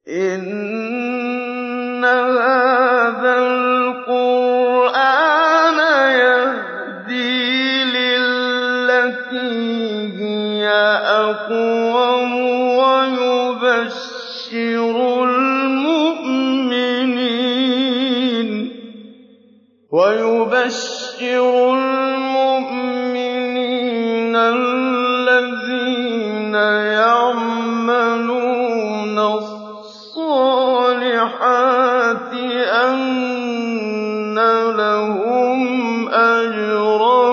إِنَّ هَٰذَا الْقُرْآنَ يَهْدِي لِلَّتِي هِيَ أَقْوَمُ وَيُبَشِّرُ الْمُؤْمِنِينَ الَّذِينَ يَعْمَلُونَ الصَّالِحَاتِ أَنَّ لَهُمْ أَجْرًا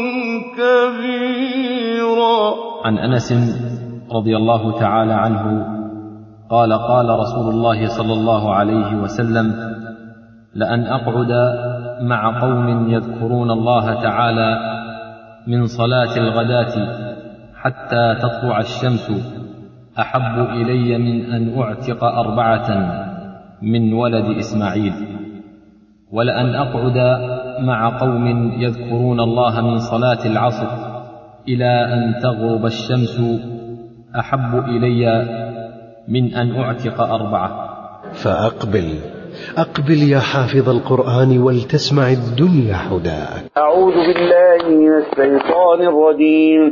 كَبِيرًا عن انس رضي الله تعالى عنه قال قال رسول الله صلى الله عليه وسلم لان اقعد مع قوم يذكرون الله تعالى من صلاه الغداه حتى تطلع الشمس احب الي من ان اعتق اربعه من ولد اسماعيل ولان اقعد مع قوم يذكرون الله من صلاه العصر الى ان تغرب الشمس احب الي من ان اعتق اربعه فأقبل أقبل يا حافظ القرآن ولتسمع الدنيا حداك أعوذ بالله من الشيطان الرجيم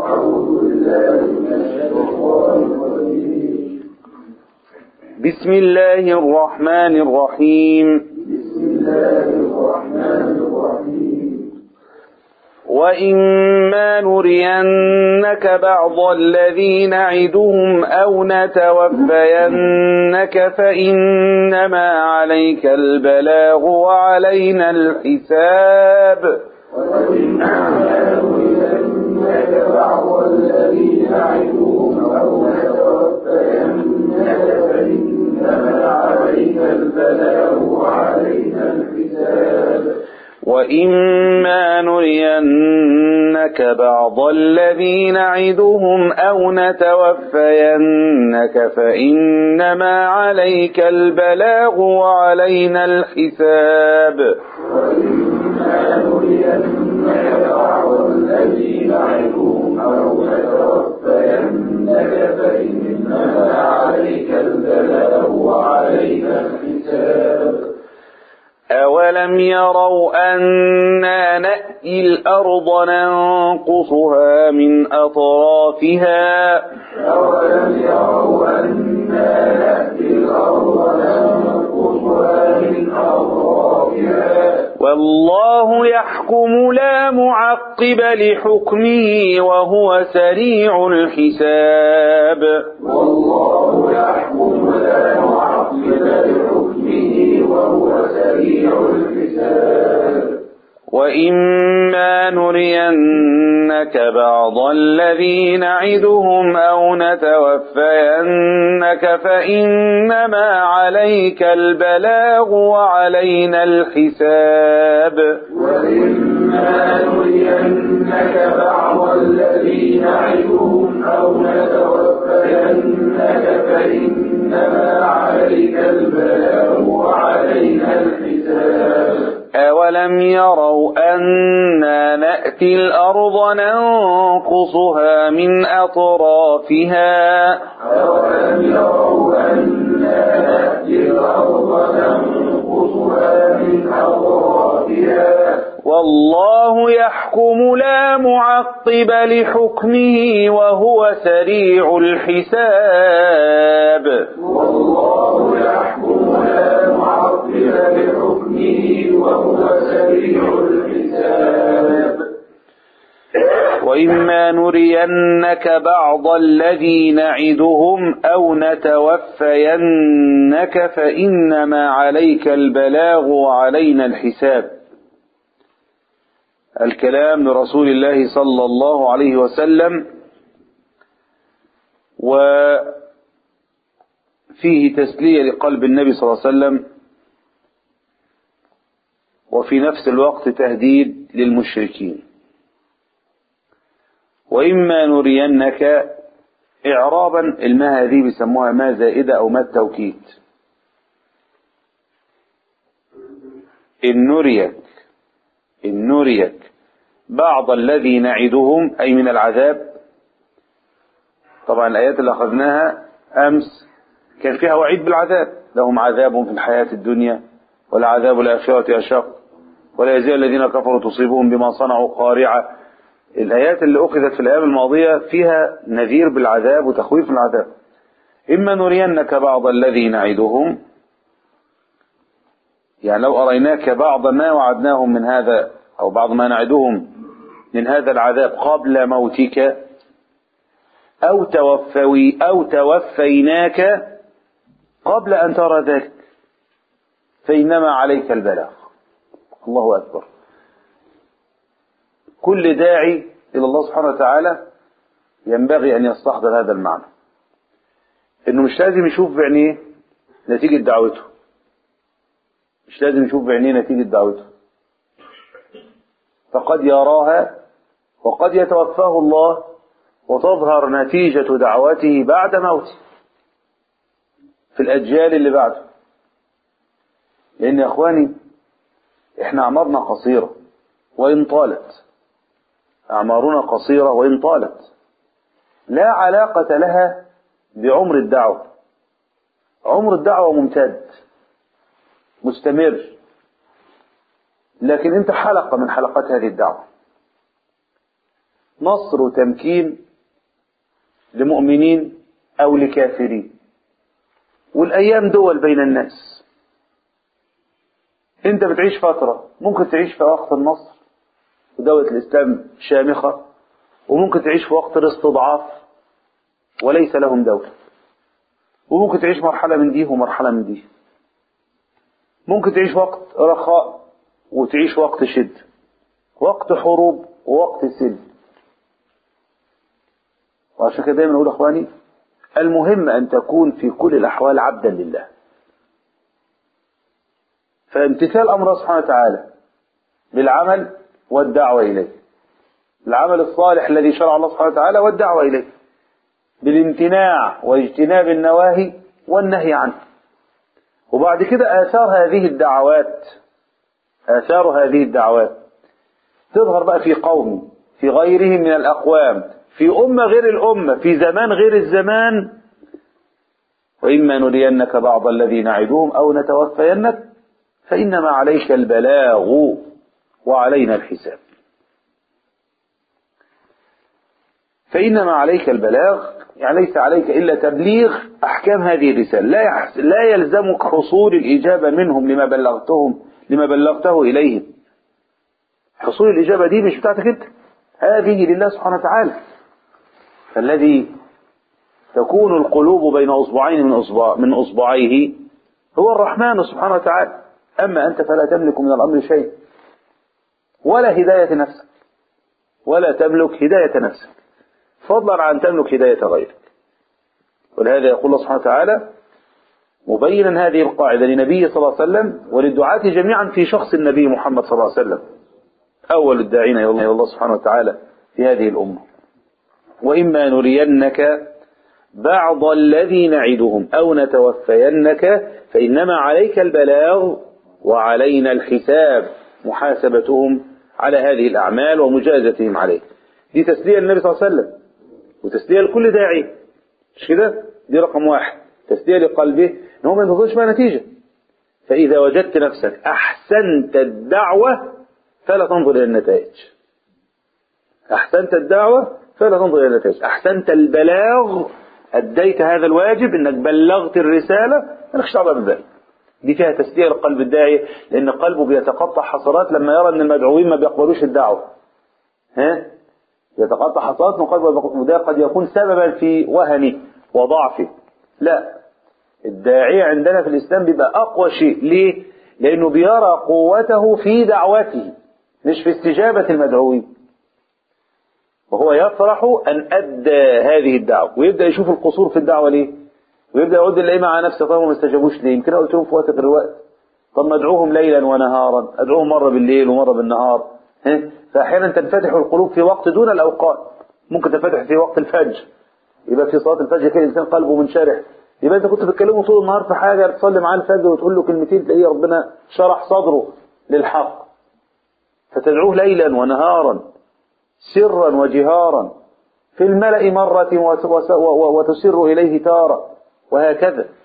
بسم الله الرحمن الرحيم وإما نرينك بعض الذي نعدهم أو نتوفينك فإنما عليك البلاغ وعلينا الحساب بعض الذي نعدهم أو نتوفينك فإنما عليك البلاغ وعلينا الحساب وإما نرينك بعض الذي نعدهم أو نتوفينك فإنما عليك البلاغ وعلينا الحساب وإما نرينك بعض الذي نعدهم أو نتوفينك فإنما عليك البلاغ وعلينا الحساب أولم يروا أنا نأتي الأرض ننقصها من أطرافها أولم يروا أنا نأتي الأرض ننقصها من أطرافها والله يحكم لا معقب لحكمه وهو سريع الحساب والله يحكم لا معقب لحكمه وهو سريع الحساب وإما نرينك بعض الذي نعدهم أو نتوفينك فإنما عليك البلاغ وعلينا الحساب وإما نرينك بعض الذي نعدهم أو نتوفينك فإنما عليك البلاغ وعلينا الحساب أولم يروا أنا نأتي الأرض ننقصها من أطرافها أولم يروا أنا نأتي الأرض ننقصها من أطرافها والله يحكم لا معقب لحكمه وهو سريع الحساب والله يحكم لا معقب لحكمه وهو سريع الحساب وإما نرينك بعض الذي نعدهم أو نتوفينك فإنما عليك البلاغ وعلينا الحساب الكلام لرسول الله صلى الله عليه وسلم وفيه تسلية لقلب النبي صلى الله عليه وسلم وفي نفس الوقت تهديد للمشركين وإما نرينك إعرابا الماء هذه بيسموها ما زائدة أو ما التوكيد إن نريك إن نريك بعض الذي نعدهم أي من العذاب طبعا الآيات اللي أخذناها أمس كان فيها وعيد بالعذاب لهم عذاب في الحياة الدنيا ولعذاب الآخرة أشق ولا يزال الذين كفروا تصيبهم بما صنعوا قارعة الآيات اللي أخذت في الأيام الماضية فيها نذير بالعذاب وتخويف من العذاب إما نرينك بعض الذي نعدهم يعني لو أريناك بعض ما وعدناهم من هذا أو بعض ما نعدهم من هذا العذاب قبل موتك أو توفوي أو توفيناك قبل أن ترى ذلك فإنما عليك البلاغ الله أكبر كل داعي إلى الله سبحانه وتعالى ينبغي أن يستحضر هذا المعنى إنه مش لازم يشوف بعينيه نتيجة دعوته مش لازم يشوف بعينيه نتيجة دعوته فقد يراها وقد يتوفاه الله وتظهر نتيجة دعوته بعد موته في الأجيال اللي بعده لأن يا إخواني إحنا أعمارنا قصيرة وإن طالت أعمارنا قصيرة وإن طالت لا علاقة لها بعمر الدعوة عمر الدعوة ممتد مستمر لكن أنت حلقة من حلقات هذه الدعوة نصر وتمكين لمؤمنين أو لكافرين والأيام دول بين الناس أنت بتعيش فترة ممكن تعيش في وقت النصر ودولة الإسلام شامخة وممكن تعيش في وقت الاستضعاف وليس لهم دولة وممكن تعيش مرحلة من دي ومرحلة من دي ممكن تعيش وقت رخاء وتعيش وقت شد وقت حروب ووقت سلم وعشان كده دايما نقول اخواني المهم ان تكون في كل الاحوال عبدا لله فامتثال امر الله سبحانه وتعالى بالعمل والدعوة إليه العمل الصالح الذي شرع الله سبحانه وتعالى والدعوة إليه بالامتناع واجتناب النواهي والنهي عنه وبعد كده آثار هذه الدعوات آثار هذه الدعوات تظهر بقى في قوم في غيرهم من الأقوام في أمة غير الأمة في زمان غير الزمان وإما نرينك بعض الذي نعدهم أو نتوفينك فإنما عليك البلاغ وعلينا الحساب فإنما عليك البلاغ يعني ليس عليك إلا تبليغ أحكام هذه الرسالة لا, يحس لا يلزمك حصول الإجابة منهم لما بلغتهم لما بلغته إليهم حصول الإجابة دي مش بتاعتك أنت هذه لله سبحانه وتعالى فالذي تكون القلوب بين أصبعين من أصبع من أصبعيه هو الرحمن سبحانه وتعالى أما أنت فلا تملك من الأمر شيء ولا هداية نفسك ولا تملك هداية نفسك فضلا عن تملك هداية غيرك ولهذا يقول الله سبحانه وتعالى مبينا هذه القاعدة لنبيه صلى الله عليه وسلم وللدعاة جميعا في شخص النبي محمد صلى الله عليه وسلم أول الداعين إلى الله سبحانه وتعالى في هذه الأمة وإما نرينك بعض الذي نعدهم أو نتوفينك فإنما عليك البلاغ وعلينا الحساب محاسبتهم على هذه الأعمال ومجازتهم عليه دي تسلية للنبي صلى الله عليه وسلم وتسلية لكل داعي مش كده دي رقم واحد تسلية لقلبه ان هو ما ينتظرش بقى نتيجة فإذا وجدت نفسك أحسنت الدعوة فلا تنظر إلى النتائج أحسنت الدعوة فلا تنظر إلى النتائج أحسنت البلاغ أديت هذا الواجب إنك بلغت الرسالة مالكش دعوة بذلك دي فيها تسلية لقلب الداعية لأن قلبه بيتقطع حسرات لما يرى أن المدعوين ما بيقبلوش الدعوة ها يتقطع حسرات من قلبه وده قد يكون سببا في وهنه وضعفه لا الداعية عندنا في الإسلام بيبقى أقوى شيء ليه؟ لأنه بيرى قوته في دعوته مش في استجابة المدعوين وهو يفرح أن أدى هذه الدعوة ويبدأ يشوف القصور في الدعوة ليه ويبدأ يعد الأئمة على نفسه طيب ما استجابوش ليه يمكن قلت لهم في وقت غير الوقت طب ما ادعوهم ليلا ونهارا ادعوهم مرة بالليل ومرة بالنهار ها؟ فأحيانا تنفتح القلوب في وقت دون الأوقات ممكن تنفتح في وقت الفجر يبقى في صلاة الفجر كده الإنسان قلبه منشرح يبقى أنت كنت بتكلمه طول النهار في حاجة تصلي معاه الفجر وتقول له كلمتين تلاقيه ربنا شرح صدره للحق فتدعوه ليلا ونهارا سرا وجهارا في الملأ مرة وتسر إليه تارة وهكذا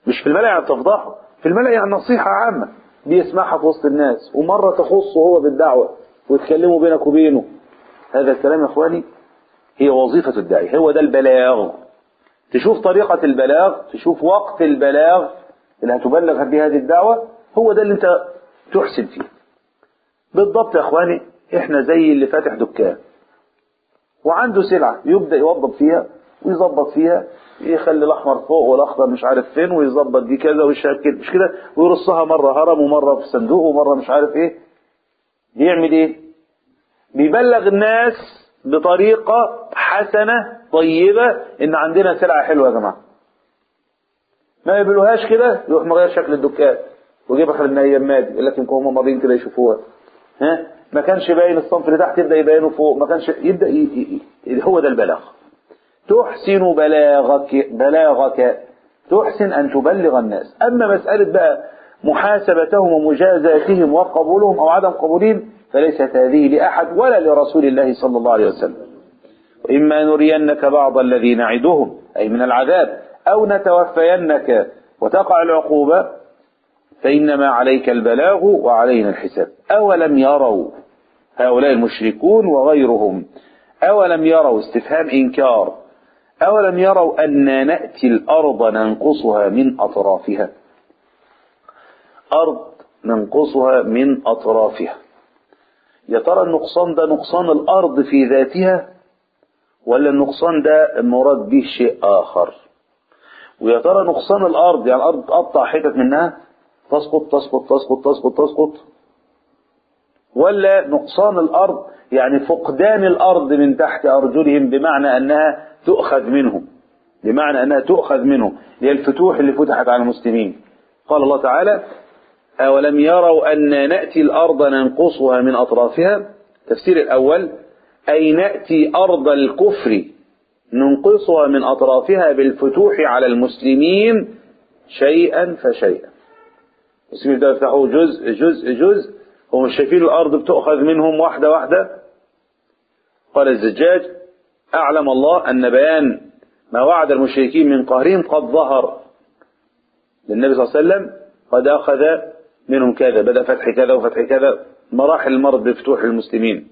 مش في الملأ يعني تفضحه في الملأ يعني نصيحة عامة بيسمعها في وسط الناس ومرة تخصه هو بالدعوة ويتكلموا بينك وبينه هذا الكلام يا اخواني هي وظيفة الداعي هو ده البلاغ تشوف طريقة البلاغ تشوف وقت البلاغ اللي هتبلغ به هذه الدعوة هو ده اللي انت تحسن فيه بالضبط يا اخواني احنا زي اللي فاتح دكان وعنده سلعة يبدأ يوضب فيها ويظبط فيها يخلي الاحمر فوق والاخضر مش عارف فين ويظبط دي كذا ويشكل مش كده ويرصها مرة هرم ومرة في صندوق ومرة مش عارف ايه بيعمل ايه بيبلغ الناس بطريقة حسنة طيبة ان عندنا سلعة حلوة يا جماعة ما يقبلوهاش كده يروح مغير شكل الدكان ويجيب اخر النيمات يقول لك يمكن هم ماضيين كده يشوفوها ها ما كانش باين الصنف اللي تحت يبدا يبينه فوق ما كانش يبدا ي... ي... ي... هو ده البلاغ تحسن بلاغك بلاغك تحسن ان تبلغ الناس اما مساله بقى محاسبتهم ومجازاتهم وقبولهم او عدم قبولهم فليست هذه لاحد ولا لرسول الله صلى الله عليه وسلم واما نرينك بعض الذي نعدهم اي من العذاب او نتوفينك وتقع العقوبه فإنما عليك البلاغ وعلينا الحساب أولم يروا هؤلاء المشركون وغيرهم أولم يروا استفهام إنكار أولم يروا أن نأتي الأرض ننقصها من أطرافها أرض ننقصها من أطرافها يا ترى النقصان ده نقصان الأرض في ذاتها ولا النقصان ده مراد به شيء آخر ويا ترى نقصان الأرض يعني الأرض تقطع حتت منها تسقط تسقط تسقط تسقط تسقط ولا نقصان الأرض يعني فقدان الأرض من تحت أرجلهم بمعنى أنها تؤخذ منهم بمعنى أنها تؤخذ منهم هي الفتوح اللي فتحت على المسلمين قال الله تعالى أولم يروا أن نأتي الأرض ننقصها من أطرافها تفسير الأول أي نأتي أرض الكفر ننقصها من أطرافها بالفتوح على المسلمين شيئا فشيئا المسلمين ده يفتحوا جزء جزء جزء هم مش شايفين الأرض بتؤخذ منهم واحدة واحدة قال الزجاج أعلم الله أن بيان ما وعد المشركين من قهرهم قد ظهر للنبي صلى الله عليه وسلم قد أخذ منهم كذا بدأ فتح كذا وفتح كذا مراحل المرض بفتوح المسلمين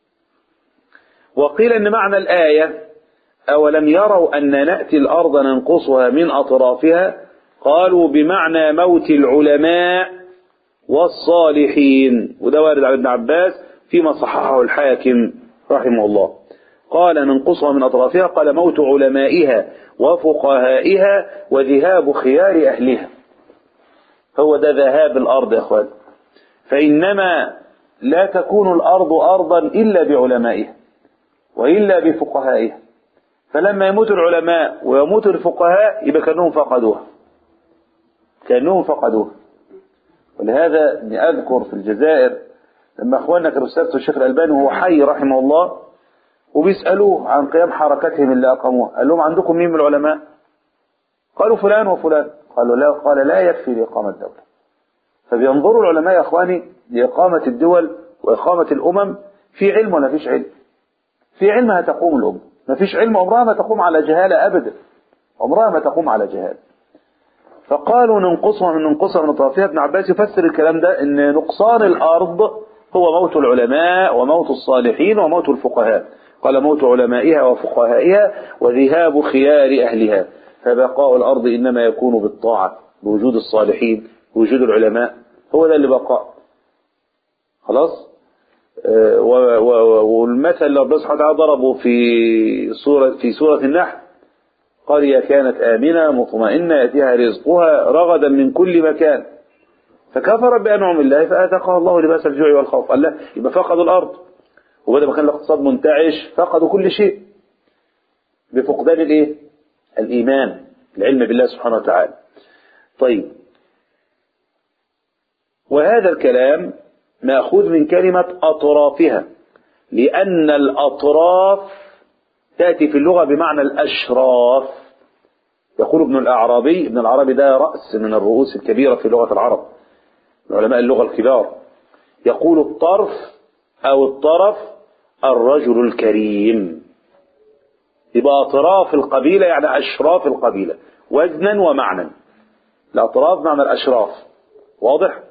وقيل أن معنى الآية أولم يروا أن نأتي الأرض ننقصها من أطرافها قالوا بمعنى موت العلماء والصالحين وده وارد عن ابن عباس فيما صححه الحاكم رحمه الله قال ننقصها من أطرافها قال موت علمائها وفقهائها وذهاب خيار أهلها هو ده ذهاب الأرض يا أخوان فإنما لا تكون الأرض أرضا إلا بعلمائها وإلا بفقهائها فلما يموت العلماء ويموت الفقهاء يبقى كأنهم فقدوها كأنهم فقدوها ولهذا أذكر في الجزائر لما أخواننا كانوا استاذ الشيخ الألباني وهو حي رحمه الله وبيسألوه عن قيام حركتهم اللي أقاموها قال لهم عندكم مين من العلماء قالوا فلان وفلان قالوا لا قال لا يكفي لإقامة دولة فبينظروا العلماء يا إخواني لإقامة الدول وإقامة الأمم في علم ولا فيش علم في علم هتقوم الأمة ما فيش علم عمرها ما تقوم على جهالة أبدا عمرها ما تقوم على جهالة فقالوا ننقصها من ننقصها من أطرافها ابن عباس يفسر الكلام ده ان نقصان الأرض هو موت العلماء وموت الصالحين وموت الفقهاء قال موت علمائها وفقهائها وذهاب خيار أهلها فبقاء الأرض إنما يكون بالطاعة بوجود الصالحين بوجود العلماء هو ده اللي بقاء خلاص آه، و- و- والمثل اللي ربنا سبحانه وتعالى ضربه في سورة في سورة النحل قرية كانت آمنة مطمئنة يأتيها رزقها رغدا من كل مكان فكفر بأنعم الله فأذاقها الله لباس الجوع والخوف قال لا يبقى فقدوا الأرض وبدأ ما كان الاقتصاد منتعش فقدوا كل شيء بفقدان الايه الإيمان العلم بالله سبحانه وتعالى طيب وهذا الكلام مأخوذ من كلمة أطرافها لأن الأطراف تأتي في اللغة بمعنى الأشراف يقول ابن الأعرابي ابن العربي ده رأس من الرؤوس الكبيرة في لغة العرب من علماء اللغة الكبار يقول الطرف أو الطرف الرجل الكريم يبقى أطراف القبيلة يعني أشراف القبيلة وزنا ومعنى الأطراف معنى الأشراف واضح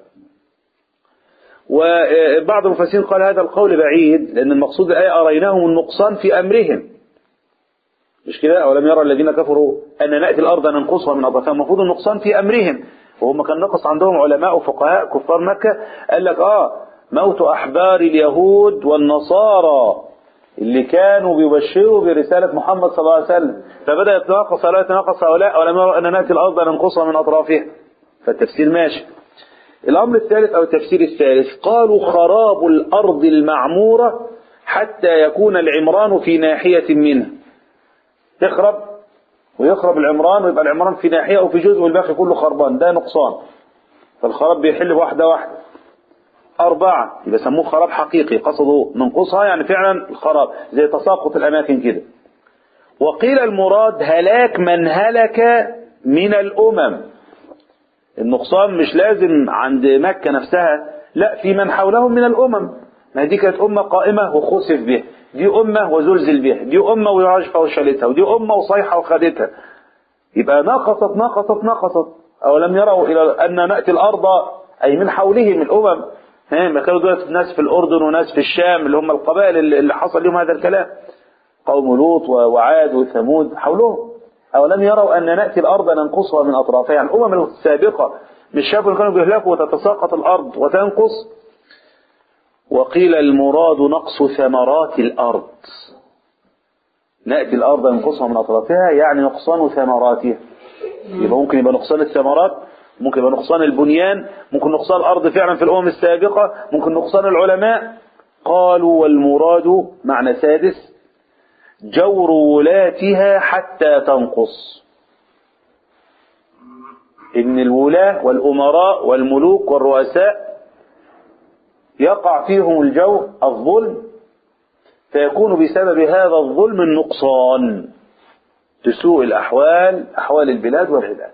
وبعض المفسرين قال هذا القول بعيد لأن المقصود الآية أريناهم النقصان في أمرهم مش كده أولم يرى الذين كفروا أن نأتي الأرض ننقصها من أطرافها المفروض النقصان في أمرهم وهم كان نقص عندهم علماء وفقهاء كفار مكة قال لك آه موت أحبار اليهود والنصارى اللي كانوا بيبشروا برسالة محمد صلى الله عليه وسلم فبدأ يتناقص ولا يتناقص هؤلاء ولم يروا أن نأتي الأرض ننقصها من أطرافها فالتفسير ماشي الأمر الثالث أو التفسير الثالث قالوا خراب الأرض المعمورة حتى يكون العمران في ناحية منها تخرب ويخرب العمران ويبقى العمران في ناحية أو في جزء والباقي كله خربان ده نقصان فالخراب بيحل واحدة واحدة أربعة يبقى سموه خراب حقيقي قصدوا ننقصها يعني فعلا الخراب زي تساقط الأماكن كده وقيل المراد هلاك من هلك من الأمم النقصان مش لازم عند مكة نفسها لا في من حولهم من الأمم ما دي كانت أمة قائمة وخسف بها دي أمة وزلزل بها دي أمة وراجفة وشالتها ودي أمة وصيحة وخدتها يبقى نقصت نقصت نقصت أولم يروا إلى أن نأتي الأرض أي من حولهم الأمم ها ما كانوا دول ناس في الأردن وناس في الشام اللي هم القبائل اللي حصل لهم هذا الكلام قوم لوط وعاد وثمود حولهم أولم يروا أن نأتي الأرض ننقصها من أطرافها يعني الأمم السابقة مش شافوا كانوا بيهلكوا وتتساقط الأرض وتنقص وقيل المراد نقص ثمرات الأرض نأتي الأرض ننقصها من أطرافها يعني نقصان ثمراتها يبقى ممكن يبقى نقصان الثمرات ممكن يبقى نقصان البنيان ممكن نقصان الأرض فعلا في الأمم السابقة ممكن نقصان العلماء قالوا والمراد معنى سادس جور ولاتها حتى تنقص إن الولاة والأمراء والملوك والرؤساء يقع فيهم الجور الظلم فيكون بسبب هذا الظلم النقصان تسوء الأحوال أحوال البلاد والعباد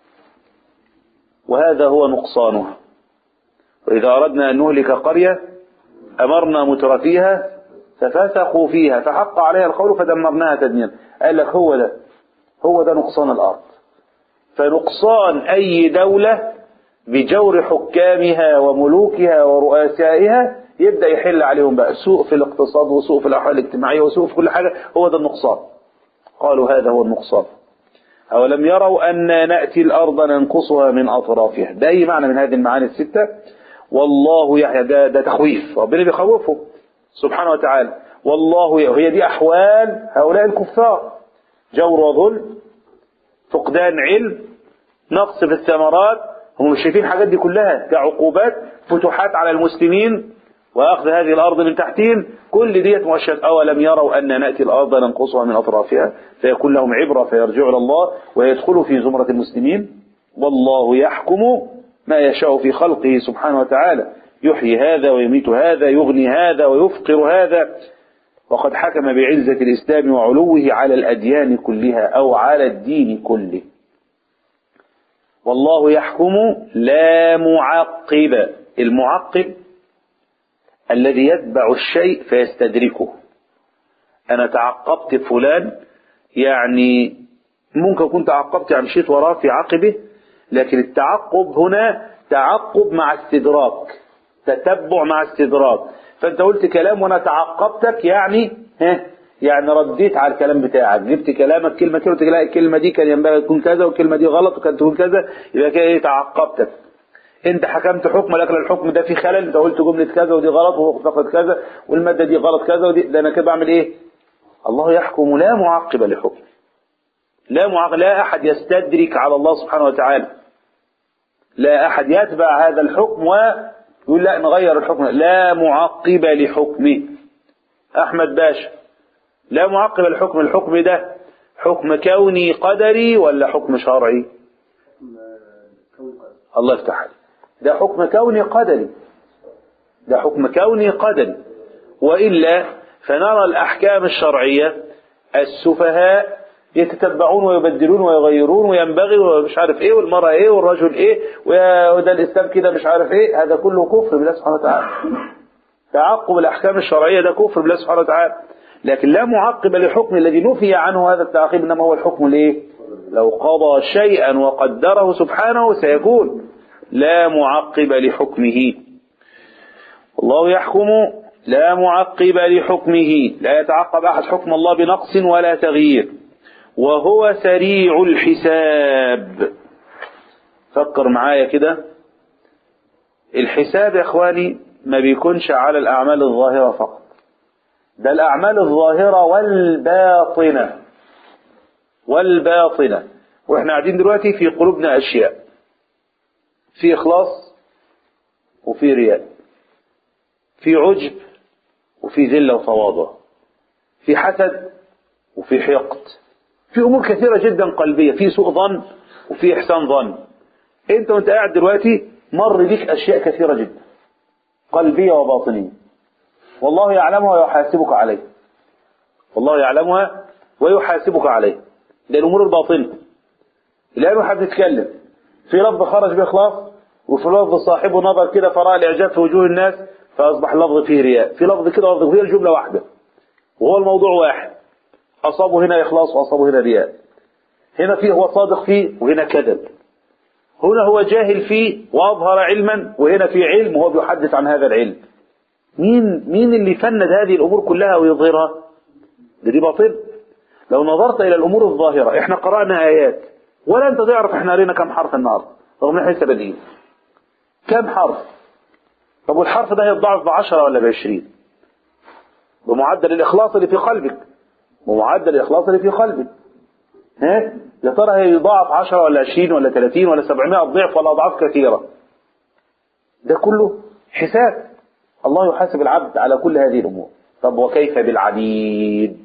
وهذا هو نقصانها وإذا أردنا أن نهلك قرية أمرنا مترفيها ففسقوا فيها فحق عليها القول فدمرناها تدميرا قال لك هو ده هو ده نقصان الأرض فنقصان أي دولة بجور حكامها وملوكها ورؤسائها يبدأ يحل عليهم بقى سوء في الاقتصاد وسوء في الأحوال الاجتماعية وسوء في كل حاجة هو ده النقصان قالوا هذا هو النقصان أولم يروا أن نأتي الأرض ننقصها من أطرافها ده أي معنى من هذه المعاني الستة والله يعني ده, ده تخويف ربنا بيخوفه سبحانه وتعالى والله هي دي أحوال هؤلاء الكفار جور وظلم فقدان علم نقص في الثمرات هم مش شايفين الحاجات دي كلها كعقوبات فتوحات على المسلمين وأخذ هذه الأرض من تحتهم كل ديت مؤشرات أولم يروا أن نأتي الأرض ننقصها من أطرافها فيكون لهم عبرة فيرجعوا إلى الله ويدخلوا في زمرة المسلمين والله يحكم ما يشاء في خلقه سبحانه وتعالى يحيي هذا ويميت هذا يغني هذا ويفقر هذا وقد حكم بعزة الإسلام وعلوه على الأديان كلها أو على الدين كله والله يحكم لا معقب المعقب الذي يتبع الشيء فيستدركه أنا تعقبت فلان يعني ممكن كنت تعقبت يعني مشيت وراه في عقبه لكن التعقب هنا تعقب مع استدراك تتبع مع استدراك فانت قلت كلام وانا تعقبتك يعني ها يعني رديت على الكلام بتاعك جبت كلامك كلمه كده قلت لا الكلمه دي كان ينبغي تكون كذا والكلمه دي غلط وكانت تكون كذا يبقى كده ايه تعقبتك انت حكمت حكم لكن الحكم ده فيه خلل انت قلت جمله كذا ودي غلط وفقد كذا والماده دي غلط كذا ودي ده انا كده بعمل ايه الله يحكم لا معقب لحكمه لا معقب لا احد يستدرك على الله سبحانه وتعالى لا احد يتبع هذا الحكم ويقول لا نغير الحكم لا معقب لحكمه احمد باشا لا معقب الحكم الحكم ده حكم كوني قدري ولا حكم شرعي الله يفتح عليك ده حكم كوني قدري ده حكم كوني قدري وإلا فنرى الأحكام الشرعية السفهاء يتتبعون ويبدلون ويغيرون وينبغي ومش عارف ايه والمرأة ايه والرجل ايه وده الإسلام كده مش عارف ايه هذا كله كفر بالله سبحانه وتعالى تعقب الأحكام الشرعية ده كفر بالله سبحانه وتعالى لكن لا معقب للحكم الذي نفي عنه هذا التعقيب إنما هو الحكم الايه لو قضى شيئا وقدره سبحانه سيكون لا معقب لحكمه الله يحكم لا معقب لحكمه لا يتعقب أحد حكم الله بنقص ولا تغيير وهو سريع الحساب فكر معايا كده الحساب يا اخواني ما بيكونش على الأعمال الظاهرة فقط ده الأعمال الظاهرة والباطنة والباطنة واحنا قاعدين دلوقتي في قلوبنا أشياء في إخلاص وفي رياء في عجب وفي ذلة وتواضع في حسد وفي حقد في أمور كثيرة جدا قلبية في سوء ظن وفي إحسان ظن أنت وأنت قاعد دلوقتي مر بك أشياء كثيرة جدا قلبية وباطنية والله يعلمها ويحاسبك عليه والله يعلمها ويحاسبك عليه ده الأمور الباطنة الآن حد يتكلم في لفظ خرج بإخلاص وفي لفظ صاحبه نظر كده فرأى الإعجاب في وجوه الناس فأصبح اللفظ فيه رياء في لفظ كده لفظ فيه الجملة واحدة وهو الموضوع واحد أصابه هنا إخلاص وأصابه هنا رياء هنا فيه هو صادق فيه وهنا كذب هنا هو جاهل فيه وأظهر علما وهنا في علم وهو بيحدث عن هذا العلم مين مين اللي فند هذه الأمور كلها ويظهرها ده دي باطل لو نظرت إلى الأمور الظاهرة إحنا قرأنا آيات ولا أنت تعرف إحنا قرينا كم حرف النهاردة رغم إن إحنا لسه بادئين كم حرف طب والحرف ده هيتضاعف بعشرة ولا بعشرين بمعدل الإخلاص اللي في قلبك بمعدل الإخلاص اللي في قلبك ها يا ترى هيضاعف 10 ولا 20 ولا 30 ولا 700 ضعف ولا أضعاف كثيرة ده كله حساب الله يحاسب العبد على كل هذه الأمور طب وكيف بالعبيد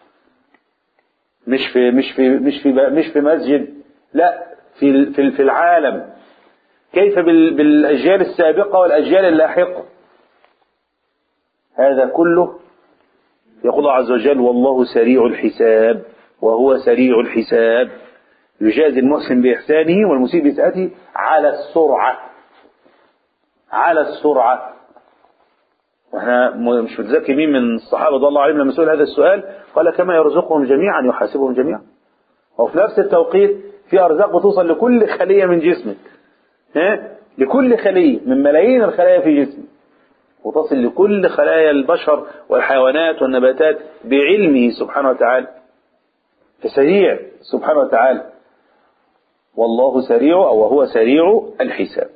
مش في مش في مش في مش في مسجد لا في في في العالم كيف بال- بالأجيال السابقة والأجيال اللاحقة هذا كله يقول الله عز وجل والله سريع الحساب وهو سريع الحساب يجازي المحسن بإحسانه والمسيء بإساءته على السرعة على السرعة واحنا م- مش متذكر مين من الصحابة رضي الله عليهم لما سئل هذا السؤال قال كما يرزقهم جميعا يحاسبهم جميعا وفي نفس التوقيت في أرزاق بتوصل لكل خلية من جسمك ها؟ لكل خلية من ملايين الخلايا في جسمك وتصل لكل خلايا البشر والحيوانات والنباتات بعلمه سبحانه وتعالى فسريع سبحانه وتعالى والله سريع أو وهو سريع الحساب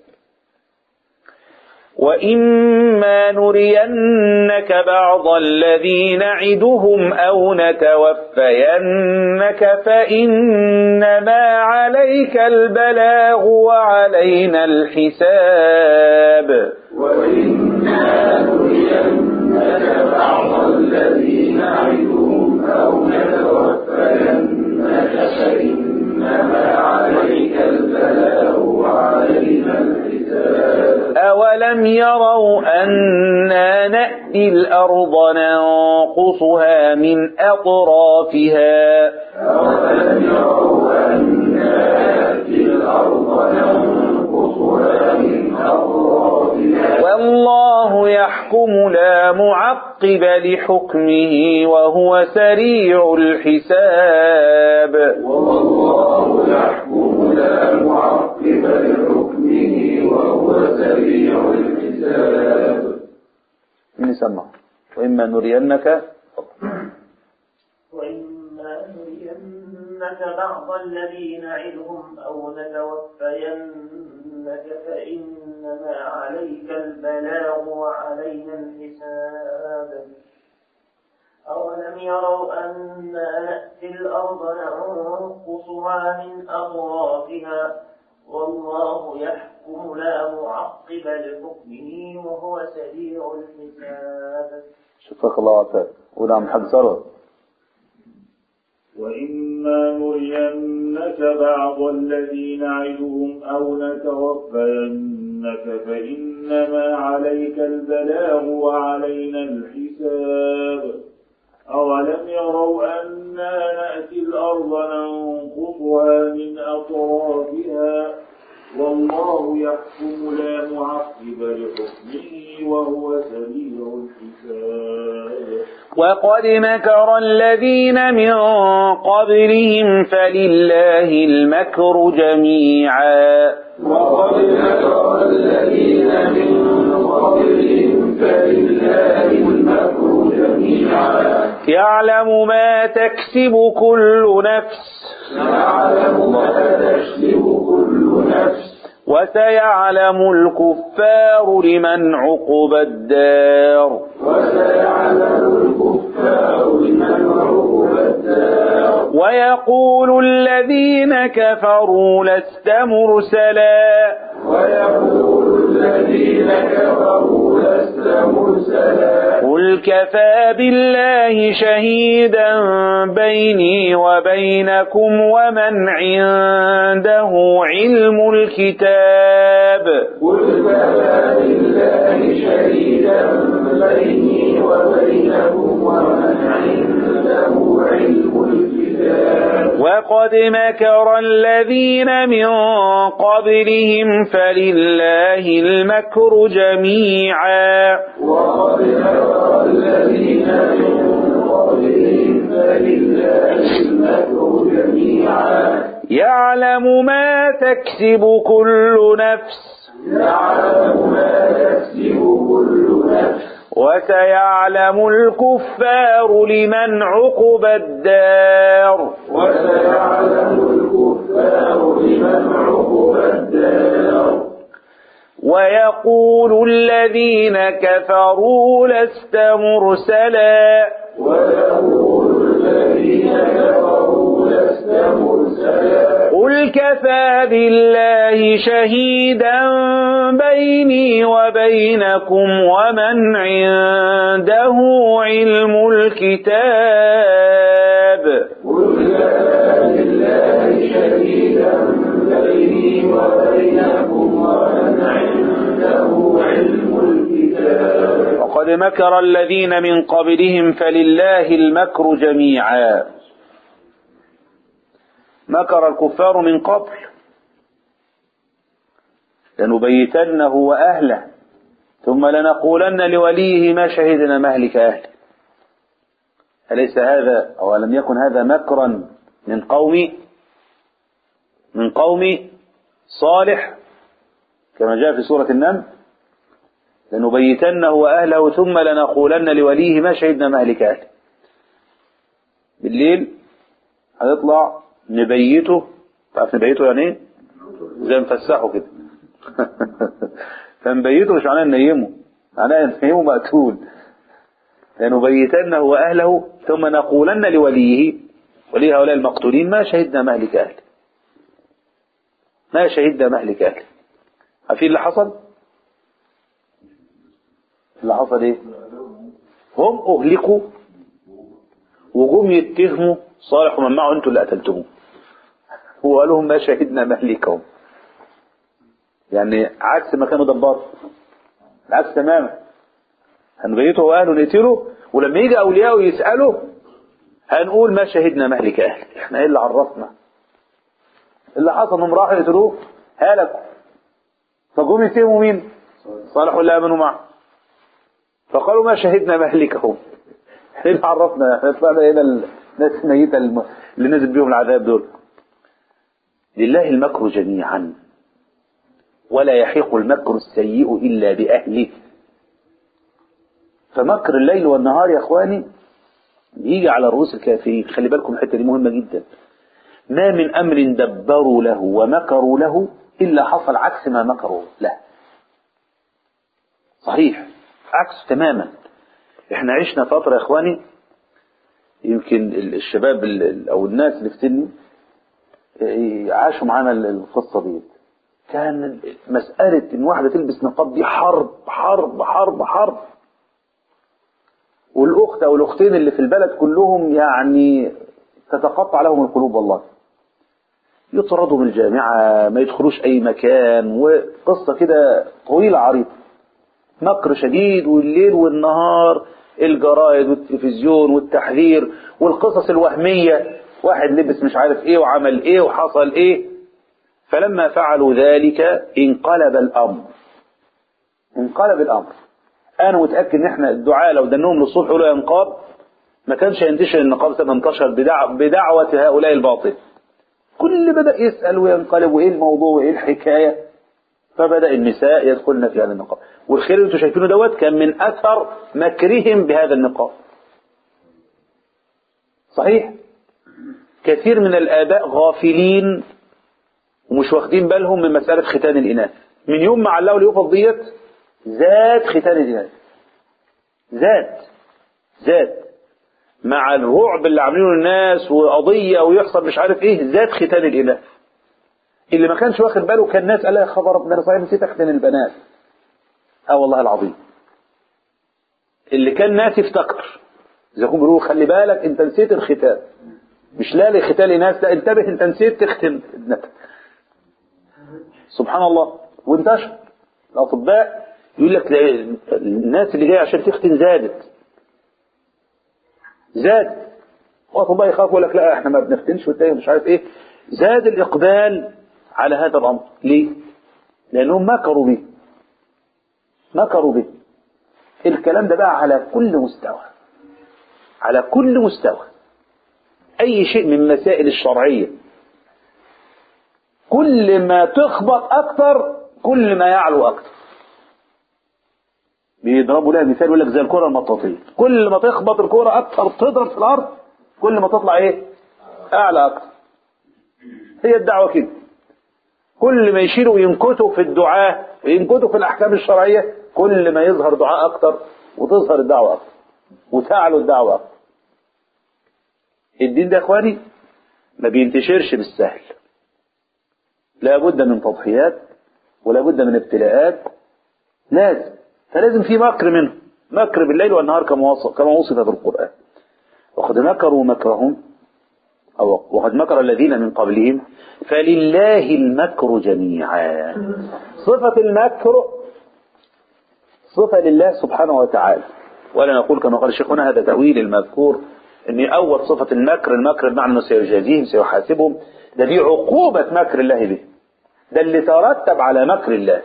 وإما نرينك بعض الذي نعدهم أو نتوفينك فإنما عليك البلاغ وعلينا الحساب وإنا نرينك بعض الذي نعدهم أو نتوفينك فإنما عليك البلاغ وعلينا الحساب أولم يروا أنا نأتي الأرض ننقصها من أطرافها أولم يروا أنا نأتي الأرض ننقصها من أطرافها والله يحكم لا معقب لحكمه وهو سريع الحساب والله يحكم لا معقب لحكمه وهو سريع الحساب من سمع وإما نرينك وإما نرينك بعض الذي نعدهم أو نتوفينك فإنما عليك البلاغ وعلينا الحساب أولم يروا أنا نأتي الأرض ننقصها من أطرافها والله يحكم لا معقب لحكمه وهو سريع الحساب شفاك الله وعافاك ونعم حد ثروت وإما نرينك بعض الذي نعدهم أو نتوفينك فإنما عليك البلاغ وعلينا الحساب أولم يروا أنا نأتي الأرض ننقصها من أطرافها والله الله يحكم لا معقب لحكمه وهو سريع الحساب وقد مكر الذين من قبلهم فلله المكر جميعا وقد مكر الذين من قبلهم فلله المكر جميعا يعلم ما تكسب كل نفس يعلم ما تكسب كل نفس وسيعلم الكفار لمن عقب الدار وسيعلم الكفار لمن عقب الدار ويقول الذين كفروا لست مرسلا ويقول الذين كفروا لست مرسلا قل كفى بالله شهيدا بيني وبينكم ومن عنده علم الكتاب قل كفى بالله شهيدا بيني وبينكم ومن عنده علم الكتاب وقد مكر الذين من قبلهم فلله المكر جميعا وقد مكر الذين من قبلهم فلله المكر جميعا يعلم ما تكسب كل نفس يعلم ما تكسب كل نفس وسيعلم الكفار لمن عقب الدار وسيعلم الكفار لمن عقب الدار ويقول الذين كفروا لست مرسلا ويقول الذين كفروا لست مرسلا قل كفى بالله شهيدا بيني وبينكم ومن عنده علم الكتاب قل كفى بالله شهيدا بيني وبينكم ومن عنده علم الكتاب وقد مكر الذين من قبلهم فلله المكر جميعا مكر الكفار من قبل لنبيتنه وأهله ثم لنقولن لوليه ما شهدنا مهلك أهله أليس هذا أو لم يكن هذا مكرا من قوم من قوم صالح كما جاء في سورة النمل لنبيتنه وأهله ثم لنقولن لوليه ما شهدنا مهلك أهله بالليل هيطلع نبيته تعرف نبيته يعني ايه زي نفسحه كده فنبيته مش معناه ننيمه معناه ننيمه مقتول لنبيتنه وأهله ثم نقولن لوليه ولي هؤلاء المقتولين ما شهدنا مهلك أهله ما شهدنا مهلك أهله عارفين اللي حصل اللي حصل ايه هم أهلكوا وجم يتهموا صالح ومن معه انتوا اللي قتلتهم وقال لهم ما شهدنا مهلكهم يعني عكس ما كانوا دبار العكس تماما هنبيته واهله نقتله ولما يجي اولياءه يسالوا هنقول ما شهدنا مهلك اهل احنا ايه اللي عرفنا اللي حصل انهم راحوا يقتلوه هلكوا فجم يتهموا مين صالح واللي امنوا معه فقالوا ما شهدنا مهلكهم ايه اللي عرفنا احنا طلعنا هنا الناس الميتة الم- اللي نزل بيهم العذاب دول لله المكر جميعا ولا يحيق المكر السيء إلا بأهله فمكر الليل والنهار يا اخواني بيجي على رؤوس الكافرين خلي بالكم الحته دي مهمه جدا ما من امر دبروا له ومكروا له الا حصل عكس ما مكروا له صحيح عكس تماما احنا عشنا فتره يا اخواني يمكن ال- الشباب ال- ال- او الناس اللي في سني اه، عاشوا معانا ال- القصه دي كان مساله ان واحده تلبس نقاب دي حرب حرب حرب حرب والاخت او الاختين اللي في البلد كلهم يعني تتقطع لهم القلوب والله يطردوا من الجامعة ما يدخلوش أي مكان وقصة كده طويلة عريضة مكر شديد والليل والنهار الجرايد والتلفزيون والتحذير والقصص الوهمية واحد لبس مش عارف ايه وعمل ايه وحصل ايه فلما فعلوا ذلك انقلب الأمر انقلب الأمر أنا متأكد إن إحنا الدعاء لو دنهم للصبح يقولوا يا نقاب ما كانش ينتشر النقاب زي ما انتشر بدع... بدعوة هؤلاء الباطل كل بدأ يسأل وينقلب وإيه الموضوع وإيه الحكاية فبدأ النساء يدخلن في هذا النقاب والخير اللي انتم شايفينه دوت كان من أثر مكرهم بهذا النقاب صحيح كثير من الآباء غافلين ومش واخدين بالهم من مسألة ختان الإناث من يوم ما علقوا اليوفط ديت زاد ختان الإناث زاد زاد مع الرعب اللي عاملينه الناس وقضية ويحصل مش عارف ايه زاد ختان الإناث اللي ما كانش واخد باله كان الناس قال يا خبر ربنا انا صحيح نسيت اختن البنات اه والله العظيم اللي كان ناسي افتكر زي ما بيقولوا خلي بالك انت نسيت الختان مش لا لختان الناس لا انتبه انت نسيت تختن ابنتك سبحان الله وانتشر الاطباء يقول لك لا- الناس اللي جايه عشان تختن زادت زاد واطباء يخافوا يقول لك لا احنا ما بنختنش والتاني مش عارف ايه زاد الاقبال على هذا الامر ليه؟ لانهم مكروا به مكروا به الكلام ده بقى على كل مستوى على كل مستوى اي شيء من المسائل الشرعيه كل ما تخبط اكتر كل ما يعلو اكتر بيضربوا لها مثال يقول لك زي الكره المطاطيه كل ما تخبط الكره اكتر تضرب في الارض كل ما تطلع ايه اعلى اكتر هي الدعوه كده كل ما يشيلوا وينكتوا في الدعاء وينكتوا في الاحكام الشرعيه كل ما يظهر دعاء اكتر وتظهر الدعوه اكتر وتعلو الدعوه اكتر الدين ده يا اخواني ما بينتشرش بالسهل لابد من تضحيات ولابد من ابتلاءات لازم فلازم في مكر منه مكر بالليل والنهار كما وصف كما وصف في القرآن وقد مكروا مكرهم أو وقد مكر الذين من قبلهم فلله المكر جميعا صفة المكر صفة لله سبحانه وتعالى ولا نقول كما قال شيخنا هذا تأويل المذكور ان اول صفة المكر المكر بمعنى انه سيجازيهم سيحاسبهم ده دي عقوبة مكر الله به ده اللي ترتب على مكر الله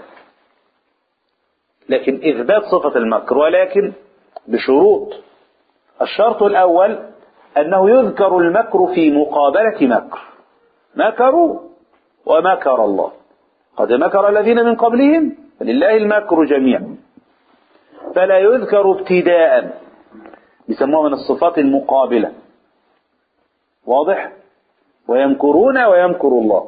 لكن إثبات صفة المكر ولكن بشروط الشرط الأول أنه يذكر المكر في مقابلة مكر مكروا ومكر الله قد مكر الذين من قبلهم فلله المكر جميعا فلا يذكر ابتداء بيسموها من الصفات المقابلة واضح ويمكرون ويمكر الله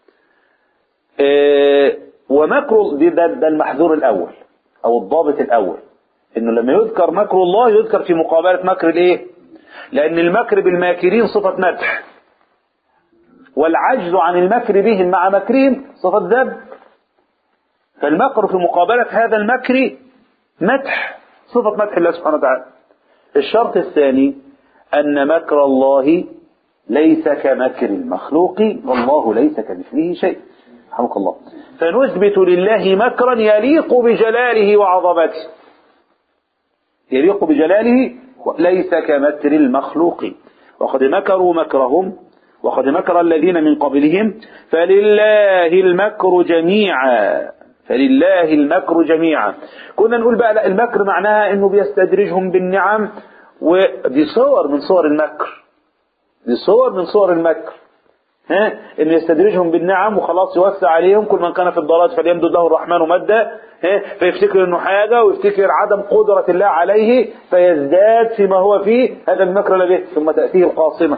إيه ومكر ده, ده المحذور الأول أو الضابط الأول إنه لما يذكر مكر الله يذكر في مقابلة مكر الإيه؟ لأن المكر بالماكرين صفة مدح والعجز عن المكر بهم مع مكرهم صفة ذب فالمكر في مقابلة هذا المكر مدح صفة مدح الله سبحانه وتعالى الشرط الثاني أن مكر الله ليس كمكر المخلوق والله ليس كمثله شيء رحمك الله فنثبت لله مكرا يليق بجلاله وعظمته يليق بجلاله ليس كمكر المخلوق وقد مكروا مكرهم وقد مكر الذين من قبلهم فلله المكر جميعا فلله المكر جميعا كنا نقول بقى لا المكر معناها انه بيستدرجهم بالنعم ودي صور من صور المكر دي صور من صور المكر ها انه يستدرجهم بالنعم وخلاص يوسع عليهم كل من كان في الضلال فليمدد له الرحمن مدا ها فيفتكر انه حاجه ويفتكر عدم قدره الله عليه فيزداد فيما هو فيه هذا المكر الذي ثم تاتيه القاصمه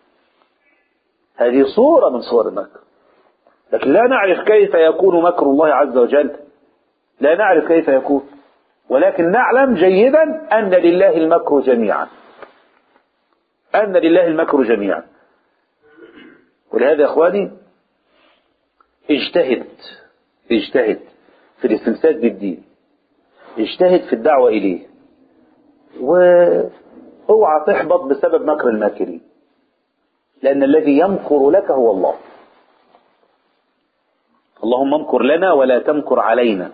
هذه صوره من صور المكر لكن لا نعرف كيف يكون مكر الله عز وجل لا نعرف كيف يكون ولكن نعلم جيدا ان لله المكر جميعا ان لله المكر جميعا ولهذا يا اخواني اجتهد اجتهد في الاستمساك بالدين اجتهد في الدعوة إليه واوعى تحبط بسبب مكر الماكرين لأن الذي يمكر لك هو الله اللهم امكر لنا ولا تمكر علينا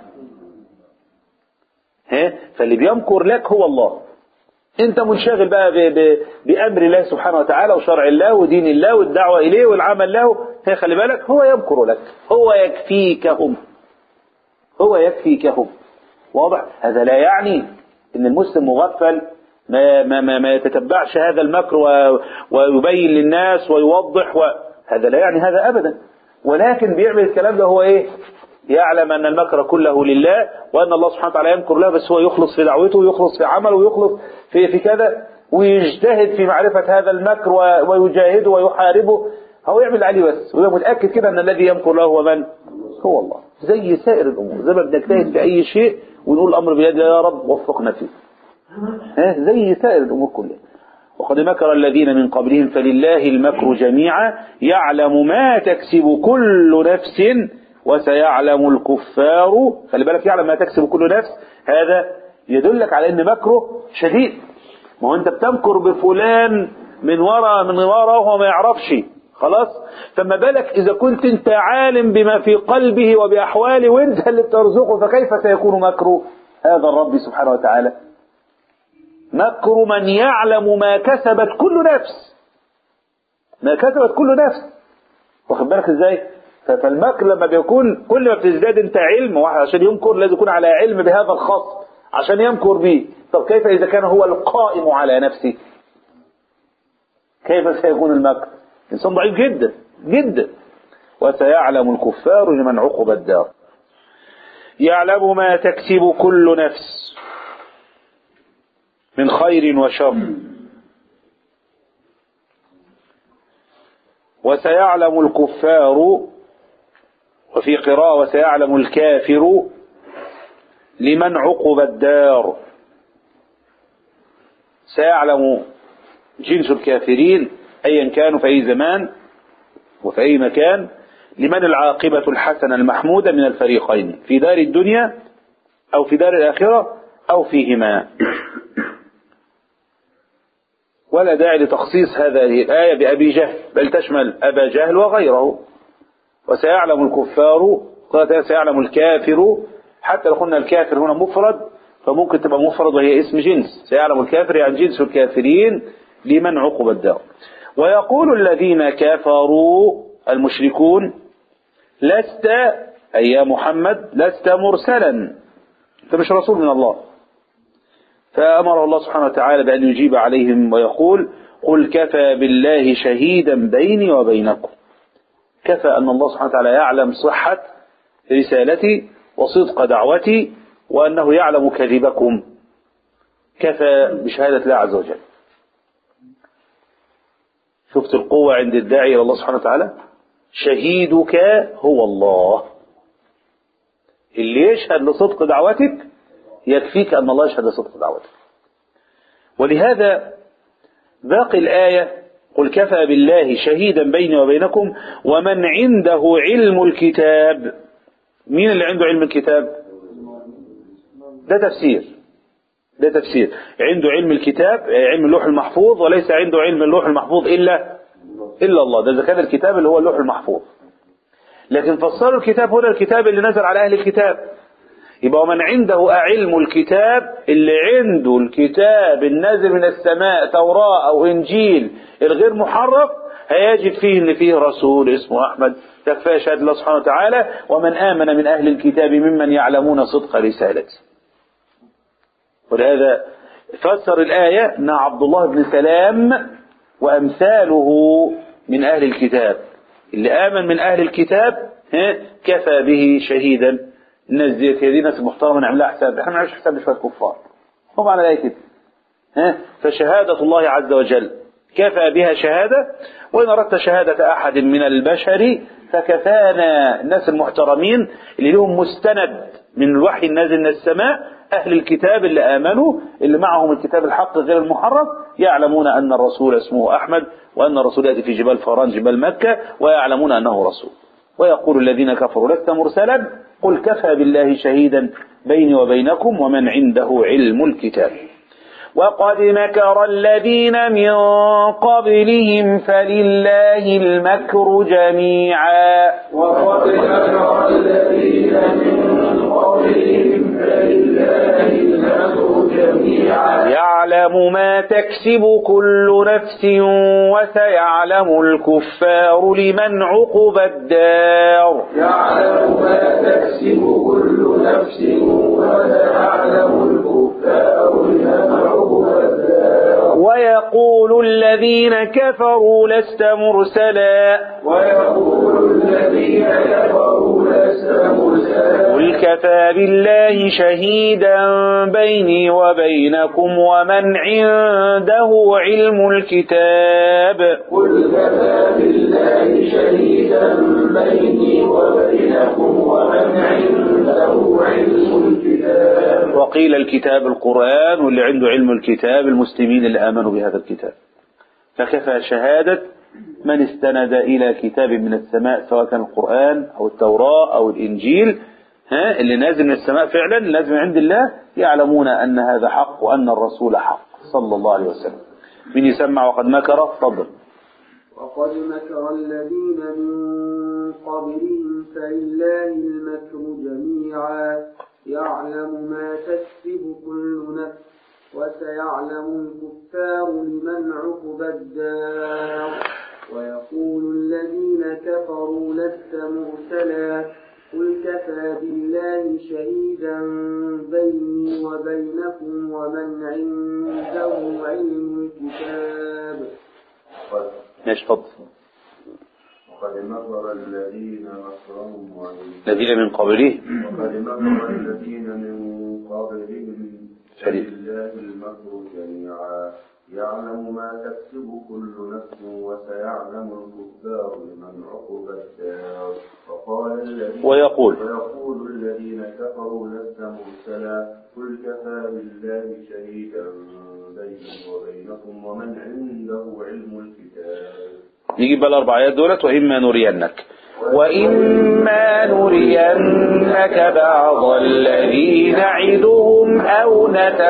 ها فاللي بيمكر لك هو الله انت منشغل بقى ب... ب... بامر الله سبحانه وتعالى وشرع الله ودين الله والدعوه اليه والعمل له هي خلي بالك هو يمكر لك هو يكفيكهم هو يكفيكهم واضح هذا لا يعني ان المسلم مغفل ما, ما, ما, ما يتتبعش هذا المكر و- ويبين للناس ويوضح و... هذا لا يعني هذا ابدا ولكن بيعمل الكلام ده هو ايه يعلم ان المكر كله لله وان الله سبحانه وتعالى يمكر له بس هو يخلص في دعوته ويخلص في عمله ويخلص في في كذا ويجتهد في معرفة هذا المكر و- ويجاهده ويحاربه هو يعمل عليه بس ويبقى متأكد كده ان الذي يمكر له هو من هو الله زي سائر الامور زي ما بنجتهد في اي شيء ونقول الامر بيد الله يا رب وفقنا فيه ها زي سائر الامور كلها وقد مكر الذين من قبلهم فلله المكر جميعا يعلم ما تكسب كل نفس وسيعلم الكفار خلي بالك يعلم ما تكسب كل نفس هذا يدلك على ان مكره شديد ما هو انت بتمكر بفلان من وراء من وراء وهو ما يعرفش خلاص فما بالك اذا كنت انت عالم بما في قلبه وباحواله وانت اللي بترزقه فكيف سيكون مكره هذا الرب سبحانه وتعالى مكر من يعلم ما كسبت كل نفس ما كسبت كل نفس واخد بالك ازاي ف- فالمكر لما بيكون كل ما بتزداد انت علم واحد عشان يمكر لازم يكون على علم بهذا الخاص عشان يمكر به طب كيف اذا كان هو القائم على نفسه كيف سيكون المكر انسان ضعيف جدا جدا وسيعلم الكفار لمن عقب الدار يعلم ما تكسب كل نفس من خير وشر وسيعلم الكفار وفي قراءة وسيعلم الكافر لمن عقب الدار سيعلم جنس الكافرين أيا كانوا في أي زمان وفي أي مكان لمن العاقبة الحسنة المحمودة من الفريقين في دار الدنيا أو في دار الآخرة أو فيهما ولا داعي لتخصيص هذه الآية بأبي جهل بل تشمل أبا جهل وغيره وسيعلم الكفار قال سيعلم الكافر حتى لو قلنا الكافر هنا مفرد فممكن تبقى مفرد وهي اسم جنس سيعلم الكافر يعني جنس الكافرين لمن عقب الدار ويقول الذين كفروا المشركون لست أي يا محمد لست مرسلا أنت مش رسول من الله فأمره الله سبحانه وتعالى بأن يجيب عليهم ويقول قل كفى بالله شهيدا بيني وبينكم كفى أن الله سبحانه وتعالى يعلم صحة رسالتي وصدق دعوتي وأنه يعلم كذبكم كفى بشهادة الله عز وجل شفت القوة عند الداعي إلى الله سبحانه وتعالى شهيدك هو الله اللي يشهد لصدق دعوتك يكفيك أن الله يشهد لصدق دعوتك ولهذا باقي الآية قل كفى بالله شهيدا بيني وبينكم ومن عنده علم الكتاب مين اللي عنده علم الكتاب ده تفسير ده تفسير عنده علم الكتاب علم اللوح المحفوظ وليس عنده علم اللوح المحفوظ إلا إلا الله ده إذا كان الكتاب اللي هو اللوح المحفوظ لكن فسروا الكتاب هنا الكتاب اللي نزل على أهل الكتاب يبقى من عنده علم الكتاب اللي عنده الكتاب النازل من السماء توراة أو إنجيل الغير محرف هيجد فيه ان فيه رسول اسمه أحمد تكفى شهادة الله سبحانه وتعالى ومن آمن من أهل الكتاب ممن يعلمون صدق رسالته ولهذا فسر الآية أن عبد الله بن سلام وأمثاله من أهل الكتاب اللي آمن من أهل الكتاب ها، كفى به شهيدا الناس دي هي دي ناس محترمة نعملها حساب احنا ما نعملش حساب لشوية كفار هم على الآية كده ها فشهادة الله عز وجل كفى بها شهادة وإن أردت شهادة أحد من البشر فكفانا الناس المحترمين اللي لهم مستند من الوحي النازل من السماء أهل الكتاب اللي آمنوا اللي معهم الكتاب الحق غير المحرف يعلمون أن الرسول اسمه أحمد وأن الرسول يأتي في جبال فران جبال مكة ويعلمون أنه رسول ويقول الذين كفروا لست مرسلا قل كفى بالله شهيدا بيني وبينكم ومن عنده علم الكتاب وقد مكر الذين من قبلهم فلله المكر جميعا وقد مكر الذين من قبلهم فلله المكر جميعا يعلم ما ما تكسب كل نفس وسيعلم الكفار لمن عقب الدار يعلم ما تكسب كل نفس وسيعلم الكفار لمن عقب الدار ويقول الذين كفروا لست مرسلا ويقول الذين كفروا لست مرسلا قل كفى بالله شهيدا بيني وبينكم ومن عنده علم الكتاب قل كفى بالله شهيدا بيني وبينكم ومن عنده علم الكتاب وقيل الكتاب القرآن واللي عنده علم الكتاب المسلمين اللي آمنوا بهذا الكتاب فكفى شهادة من استند إلى كتاب من السماء سواء كان القرآن أو التوراة أو الإنجيل ها اللي نازل من السماء فعلا لازم عند الله يعلمون أن هذا حق وأن الرسول حق صلى الله عليه وسلم من يسمع وقد مكر تفضل وقد مكر الذين من قبلهم فلله المكر جميعا يعلم ما تكسب كل نفس وسيعلم الكفار لمن عقب الدار ويقول الذين كفروا لست مرسلا قل كفى بالله شهيدا بيني وبينكم ومن عنده علم الكتاب ماشي تفضل وقد مكر الذين مكرهم وعند الذين من قبله وقد مكر الذين من قبلهم فلله المكر جميعا يعلم ما تكسب كل نفس وسيعلم الكفار لمن عقب الدار وقال الذين ويقول ويقول الذين كفروا لست مرسلا قل كفى بالله شهيدا بيني وبينكم ومن عنده علم الكتاب نجيب بقى الأربع آيات دولت وإما نرينك وإما نرينك بعض الذي نعدهم أو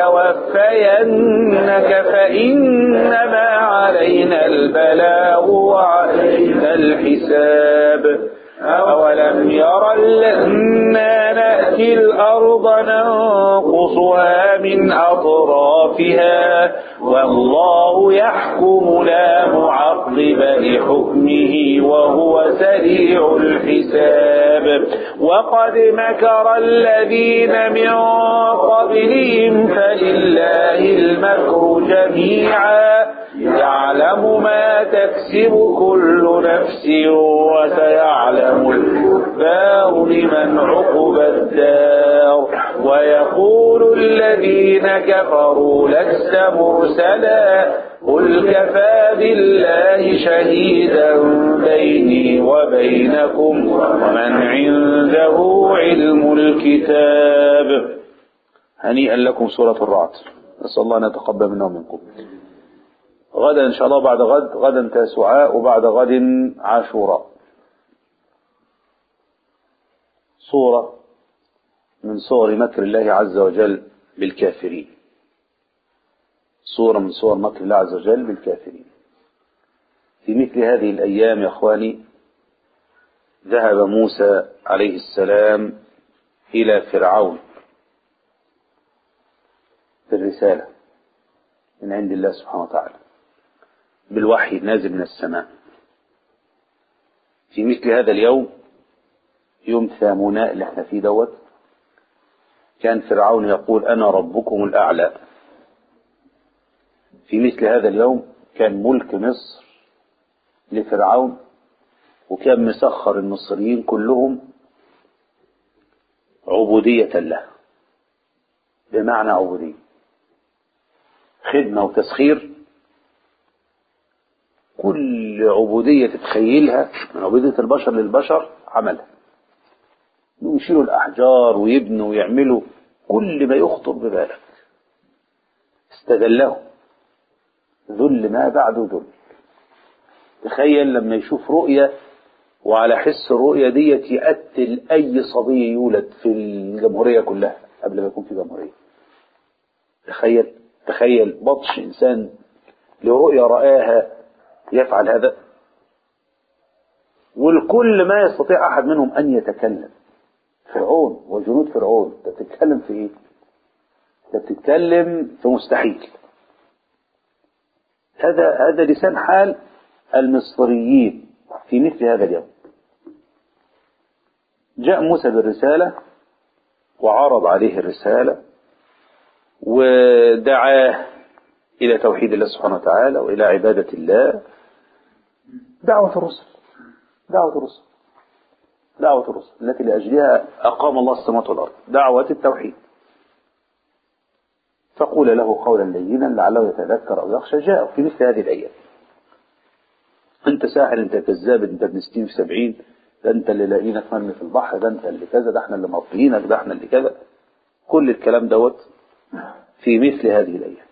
نتوفينك فإنما علينا البلاغ وعلينا الحساب أولم ير الذين نأتي الأرض ننقصها من أطرافها والله يحكم لا معقب لحكمه وهو سريع الحساب وقد مكر الذين من قبلهم فلله المكر جميعا يعلم ما تكسب كل نفس وسيعلم الكفار لمن عقب الدار ويقول الذين كفروا لست مرسلا قل كفى بالله شهيدا بيني وبينكم ومن عنده علم الكتاب هنيئا لكم سورة الرعد نسأل الله أن يتقبل منا ومنكم غدا إن شاء الله بعد غد غدا تاسعاء وبعد غد عاشوراء صورة من صور مكر الله عز وجل بالكافرين صورة من صور مكر الله عز وجل بالكافرين في مثل هذه الأيام يا أخواني ذهب موسى عليه السلام إلى فرعون بالرسالة من عند الله سبحانه وتعالى بالوحي نازل من السماء في مثل هذا اليوم يوم ثاموناء اللي احنا فيه دوت كان فرعون يقول أنا ربكم الأعلى في مثل هذا اليوم كان ملك مصر لفرعون وكان مسخر المصريين كلهم عبودية له بمعنى عبودية خدمة وتسخير كل عبودية تتخيلها من عبودية البشر للبشر عملها يشيلوا الأحجار ويبنوا ويعملوا كل ما يخطر ببالك استغله ذل ما بعده ذل تخيل لما يشوف رؤية وعلى حس الرؤية ديت يقتل أي صبي يولد في الجمهورية كلها قبل ما يكون في جمهورية تخيل تخيل بطش إنسان لرؤية رآها يفعل هذا والكل ما يستطيع أحد منهم أن يتكلم فرعون وجنود فرعون انت بتتكلم في ايه انت بتتكلم في مستحيل هذا هذا لسان حال المصريين في مثل هذا اليوم جاء موسى بالرسالة وعرض عليه الرسالة ودعاه إلى توحيد الله سبحانه وتعالى وإلى عبادة الله دعوة الرسل دعوة الرسل دعوة الرسل التي لأجلها أقام الله السماوات والأرض دعوة التوحيد فقول له قولا لينا لعله يتذكر أو يخشى جاء في مثل هذه الأيام أنت ساحر أنت كذاب أنت ابن ستين في سبعين ده أنت اللي لاقينك مرمي في البحر ده أنت اللي كذا ده احنا اللي مطيينك ده احنا اللي كذا كل الكلام دوت في مثل هذه الأيام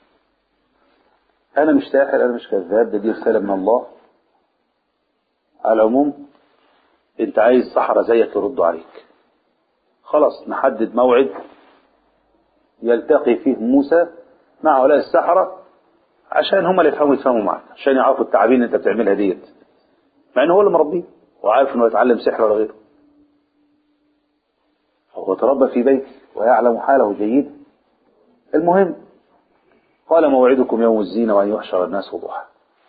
أنا مش ساحر أنا مش كذاب ده دي رسالة من الله على العموم أنت عايز سحرة زيك يردوا عليك خلاص نحدد موعد يلتقي فيه موسى مع هؤلاء السحرة عشان هم اللي يفهموا يفهموا معك عشان يعرفوا التعابين اللي انت بتعملها ديت مع انه هو اللي مربيه وعارف انه يتعلم سحر ولا غيره هو تربى في بيته ويعلم حاله جيدا المهم قال موعدكم يوم الزينة وأن يحشر الناس ضحى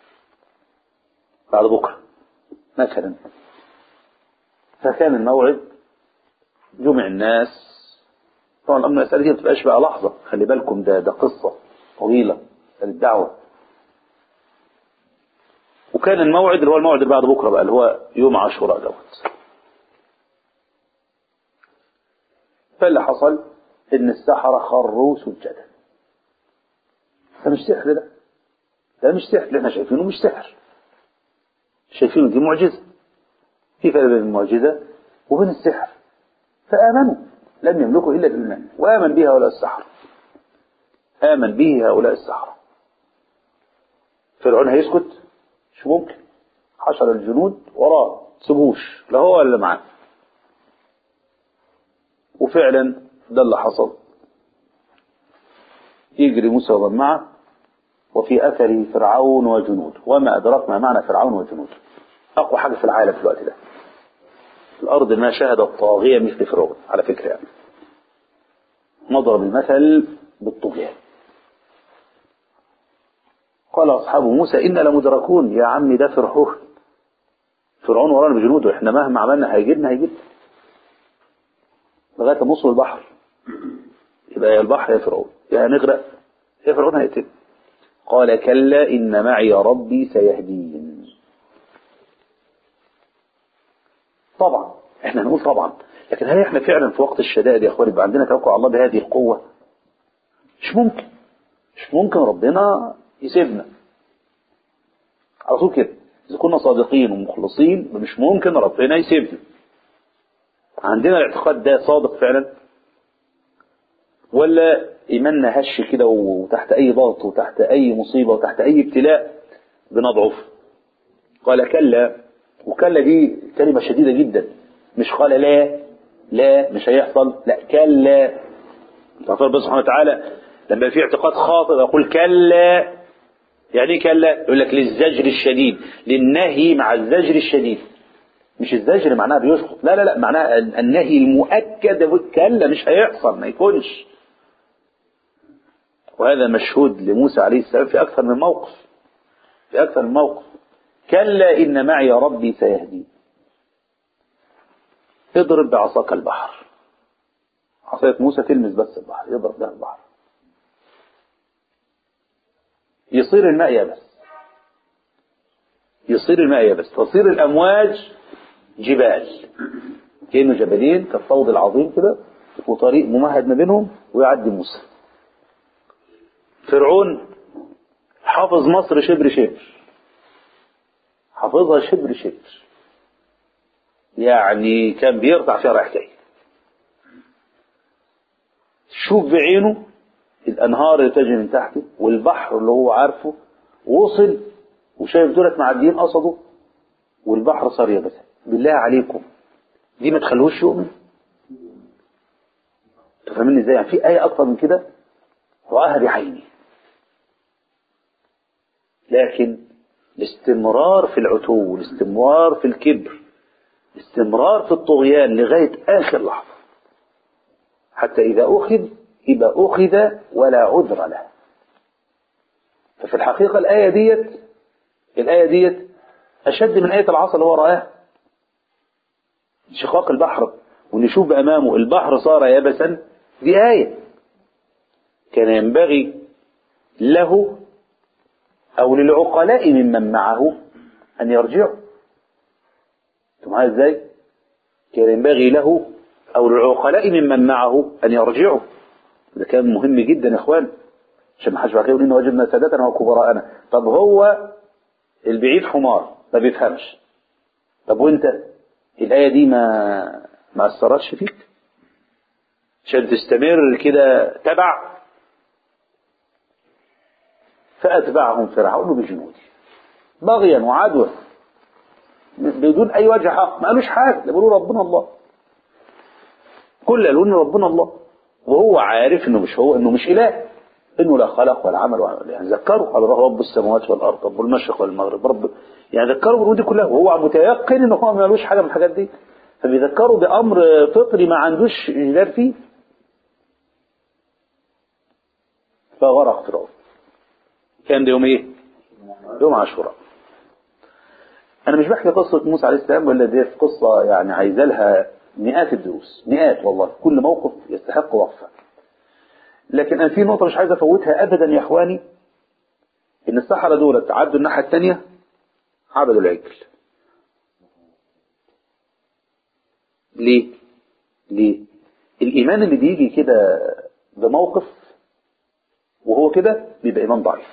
بعد بكرة مثلا فكان الموعد جمع الناس طبعا الأمر المسألة دي ما بتبقاش بقى لحظة خلي بالكم ده ده قصة طويلة الدعوة وكان الموعد اللي هو الموعد اللي بعد بكرة بقى اللي هو يوم عاشوراء دوت فاللي حصل ان السحرة خروا سجدا ده مش سحر ده ده مش سحر اللي احنا شايفينه مش سحر شايفينه دي معجزة في فرق بين المعجزة وبين السحر فآمنوا لم يملكوا إلا الإيمان وآمن به هؤلاء السحرة آمن به هؤلاء السحرة فرعون هيسكت مش ممكن حشر الجنود وراه سبوش لا هو ولا معاه وفعلا ده اللي حصل يجري موسى ومن معه وفي أثره فرعون وجنود وما أدراك ما معنى فرعون وجنود أقوى حاجة في العالم في الوقت ده الأرض ما شهدت طاغية مثل فرعون على فكرة يعني نضرب المثل بالطغيان قال أصحاب موسى إنا لمدركون يا عمي ده فرعون فرعون ورانا بجنوده احنا مهما عملنا هيجيبنا هيجيبنا لغاية ما نوصل البحر يبقى يا البحر يا فرعون يا هنغرق يا فرعون هيقتل قال كلا إن معي ربي سيهدين طبعا احنا هنقول طبعا لكن هل احنا فعلا في وقت الشدائد يا اخواني يبقى عندنا توكل على الله بهذه القوة مش ممكن مش ممكن ربنا يسيبنا على طول كده إذا كنا صادقين ومخلصين مش ممكن ربنا يسيبنا عندنا الاعتقاد ده صادق فعلا ولا إيماننا هش كده وتحت أي ضغط وتحت أي مصيبة وتحت أي ابتلاء بنضعف قال كلا وكلا دي كلمة شديدة جدا مش قال لا لا مش هيحصل لا كلا الله سبحانه وتعالى لما في اعتقاد خاطئ يقول كلا يعني ايه كلا يقول لك للزجر الشديد للنهي مع الزجر الشديد مش الزجر معناها بيسقط لا لا لا معناها النهي المؤكد كلا مش هيحصل ما يكونش وهذا مشهود لموسى عليه السلام في أكثر من موقف في أكثر من موقف كلا إن معي ربي سيهدي اضرب بعصاك البحر عصاية موسى تلمس بس البحر يضرب ده البحر يصير الماء يبس يصير الماء يبس تصير الأمواج جبال كأنه جبلين كالفوض العظيم كده وطريق ممهد ما بينهم ويعدي موسى فرعون حافظ مصر شبر شبر حافظها شبر شبر يعني كان بيرضع فيها رايح جاي شوف بعينه الانهار اللي تجري من تحته والبحر اللي هو عارفه وصل وشايف دولت معديين قصده والبحر صار يبس بالله عليكم دي ما تخلوش يؤمن تفهمني ازاي يعني في ايه اكتر من كده رآها بعيني لكن الاستمرار في العتو والاستمرار في الكبر الاستمرار في الطغيان لغاية آخر لحظة حتى إذا أخذ يبقى أخذ ولا عذر له ففي الحقيقة الآية ديت الآية ديت أشد من آية العصا اللي هو رآها انشقاق البحر ونشوف أمامه البحر صار يبسا دي آية كان ينبغي له أو للعقلاء ممن معه أن يرجعوا انتم معايا ازاي؟ كان ينبغي له أو للعقلاء ممن معه أن يرجعوا ده كان مهم جدا يا إخوان عشان ما حدش بعد كده يقول إن وجدنا سادتنا وكبراءنا طب هو البعيد حمار ما بيفهمش طب وانت الآية دي ما ما أثرتش فيك عشان تستمر كده تبع فأتبعهم فرعون بجنوده بغيا وعدوى بدون أي وجه حق ما قالوش حاجة ده بيقولوا ربنا الله كل قالوا إن ربنا الله وهو عارف إنه مش هو إنه مش إله إنه لا خلق ولا عمل ولا يعني ذكروا قال رب السماوات والأرض رب المشرق والمغرب رب يعني ذكروا بالأمور دي كلها وهو متيقن إنه هو ما قالوش حاجة من الحاجات دي فبيذكروا بأمر فطري ما عندوش جدال فيه فغرق فرعون كان ده يوم ايه يوم عاشوراء انا مش بحكي قصة موسى عليه السلام ولا دي قصة يعني عايزة لها مئات الدروس مئات والله كل موقف يستحق وقفة لكن انا في نقطة مش عايز افوتها ابدا يا اخواني ان السحرة دول عدوا الناحية الثانية عبدوا العجل ليه ليه الايمان اللي بيجي كده بموقف وهو كده بيبقى ايمان ضعيف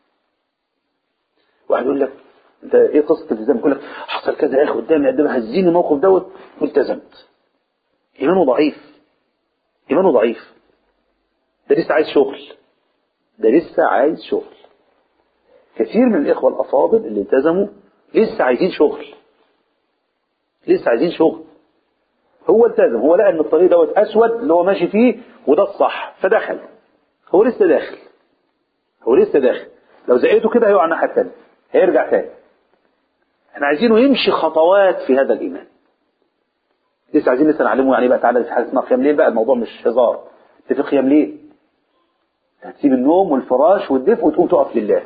واحد يقول لك انت ايه قصه الالتزام يقول لك حصل كذا يا اخي قدامي قدام هزيني الموقف دوت والتزمت ايمانه ضعيف ايمانه ضعيف ده لسه عايز شغل ده لسه عايز شغل كثير من الاخوه الافاضل اللي التزموا لسه عايزين شغل لسه عايزين شغل هو التزم هو لقى ان الطريق دوت اسود اللي هو ماشي فيه وده الصح فدخل هو لسه داخل هو لسه داخل لو زقيته كده هيقع الناحيه الثانيه هيرجع تاني احنا عايزينه يمشي خطوات في هذا الايمان لسه عايزين لسه نعلمه يعني بقى تعالى في حاجه اسمها قيام ليل بقى الموضوع مش هزار انت في قيام ليل هتسيب النوم والفراش والدفء وتقوم تقف لله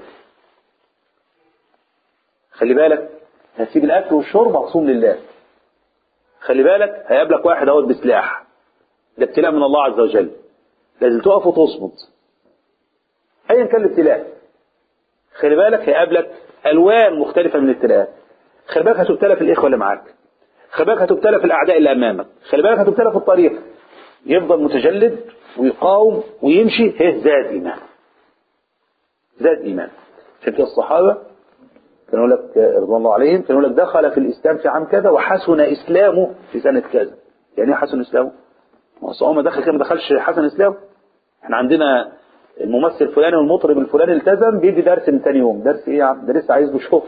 خلي بالك هتسيب الاكل والشرب هتصوم لله خلي بالك هيقابلك واحد اهوت بسلاح ده ابتلاء من الله عز وجل لازم تقف وتصمد ايا كان الابتلاء خلي بالك هيقابلك الوان مختلفه من الابتلاءات خلي بالك هتبتلى في الاخوه اللي معاك خلي بالك هتبتلى في الاعداء اللي امامك خلي بالك هتبتلى في الطريق يفضل متجلد ويقاوم ويمشي هي زاد ايمان زاد ايمان عشان كده الصحابه كانوا لك رضوان الله عليهم كانوا لك دخل في الاسلام في عام كذا وحسن اسلامه في سنه كذا يعني ايه حسن اسلامه؟ ما هو ما دخل كده ما دخلش حسن اسلامه احنا عندنا الممثل الفلاني والمطرب الفلاني التزم بيدي درس من تاني يوم درس ايه يا عم ده لسه عايز له شغل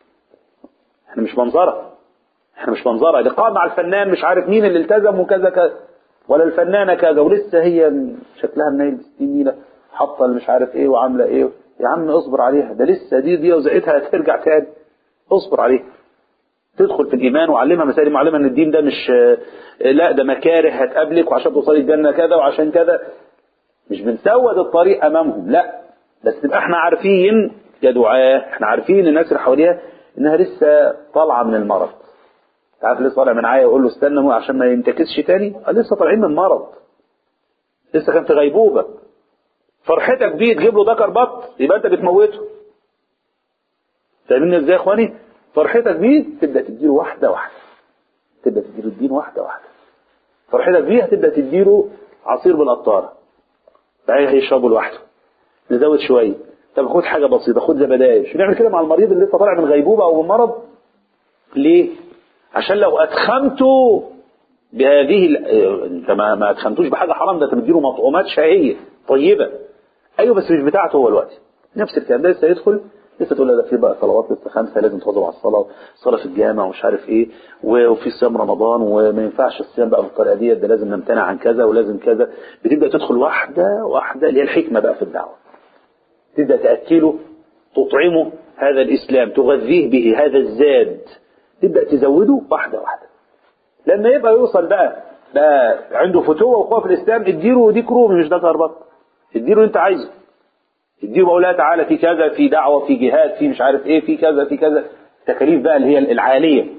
احنا مش منظره احنا مش منظره لقاء مع الفنان مش عارف مين اللي التزم وكذا كذا ولا الفنانه كذا ولسه هي شكلها منيل 60 نيله حاطه اللي مش عارف ايه وعامله ايه يا عم اصبر عليها ده لسه دي دي وزقتها هترجع تاني اصبر عليها تدخل في الايمان وعلمها مسائل معلمه ان الدين ده مش لا ده مكاره هتقابلك وعشان توصلي الجنه كذا وعشان كذا مش بنسود الطريق امامهم لا بس نبقى احنا عارفين يا دعاة احنا عارفين الناس اللي حواليها انها لسه طالعه من المرض عارف لسه طالع من عيا يقول له استنى عشان ما ينتكسش تاني قال لسه طالعين من مرض لسه كان في غيبوبه فرحتك بيه تجيب له ذكر بط يبقى انت بتموته فاهمين ازاي يا اخواني فرحتك بيه تبدا تديله واحده واحده تبدا تديله الدين واحده واحده فرحتك بيه هتبدا تديله عصير بالقطاره بعدين هيشربه لوحده نزود شويه طب خد حاجه بسيطه خد زبدايه شو نعمل كده مع المريض اللي لسه طالع من غيبوبه او من مرض ليه عشان لو ادخمته بهذه ال... انت ما, ما ادخمتوش بحاجه حرام ده انت مديله مطعومات شهيه طيبه ايوه بس مش بتاعته هو الوقت نفس الكلام ده لسه يدخل لسه تقول ده في بقى صلوات لسه خمسه لازم تواظب على الصلاه صلاه في الجامع ومش عارف ايه وفي صيام رمضان وما ينفعش الصيام بقى بالطريقه ديت ده لازم نمتنع عن كذا ولازم كذا بتبدا تدخل واحده واحده اللي هي الحكمه بقى في الدعوه تبدا تاكله تطعمه هذا الاسلام تغذيه به هذا الزاد تبدا تزوده واحده واحده لما يبقى يوصل بقى بقى عنده فتوه وقوه في الاسلام اديله ديك رومي مش ده كربط اديله انت عايزه اديه بقول لها تعالى في كذا في دعوة في جهاد في مش عارف ايه في كذا في كذا التكاليف بقى اللي هي العالية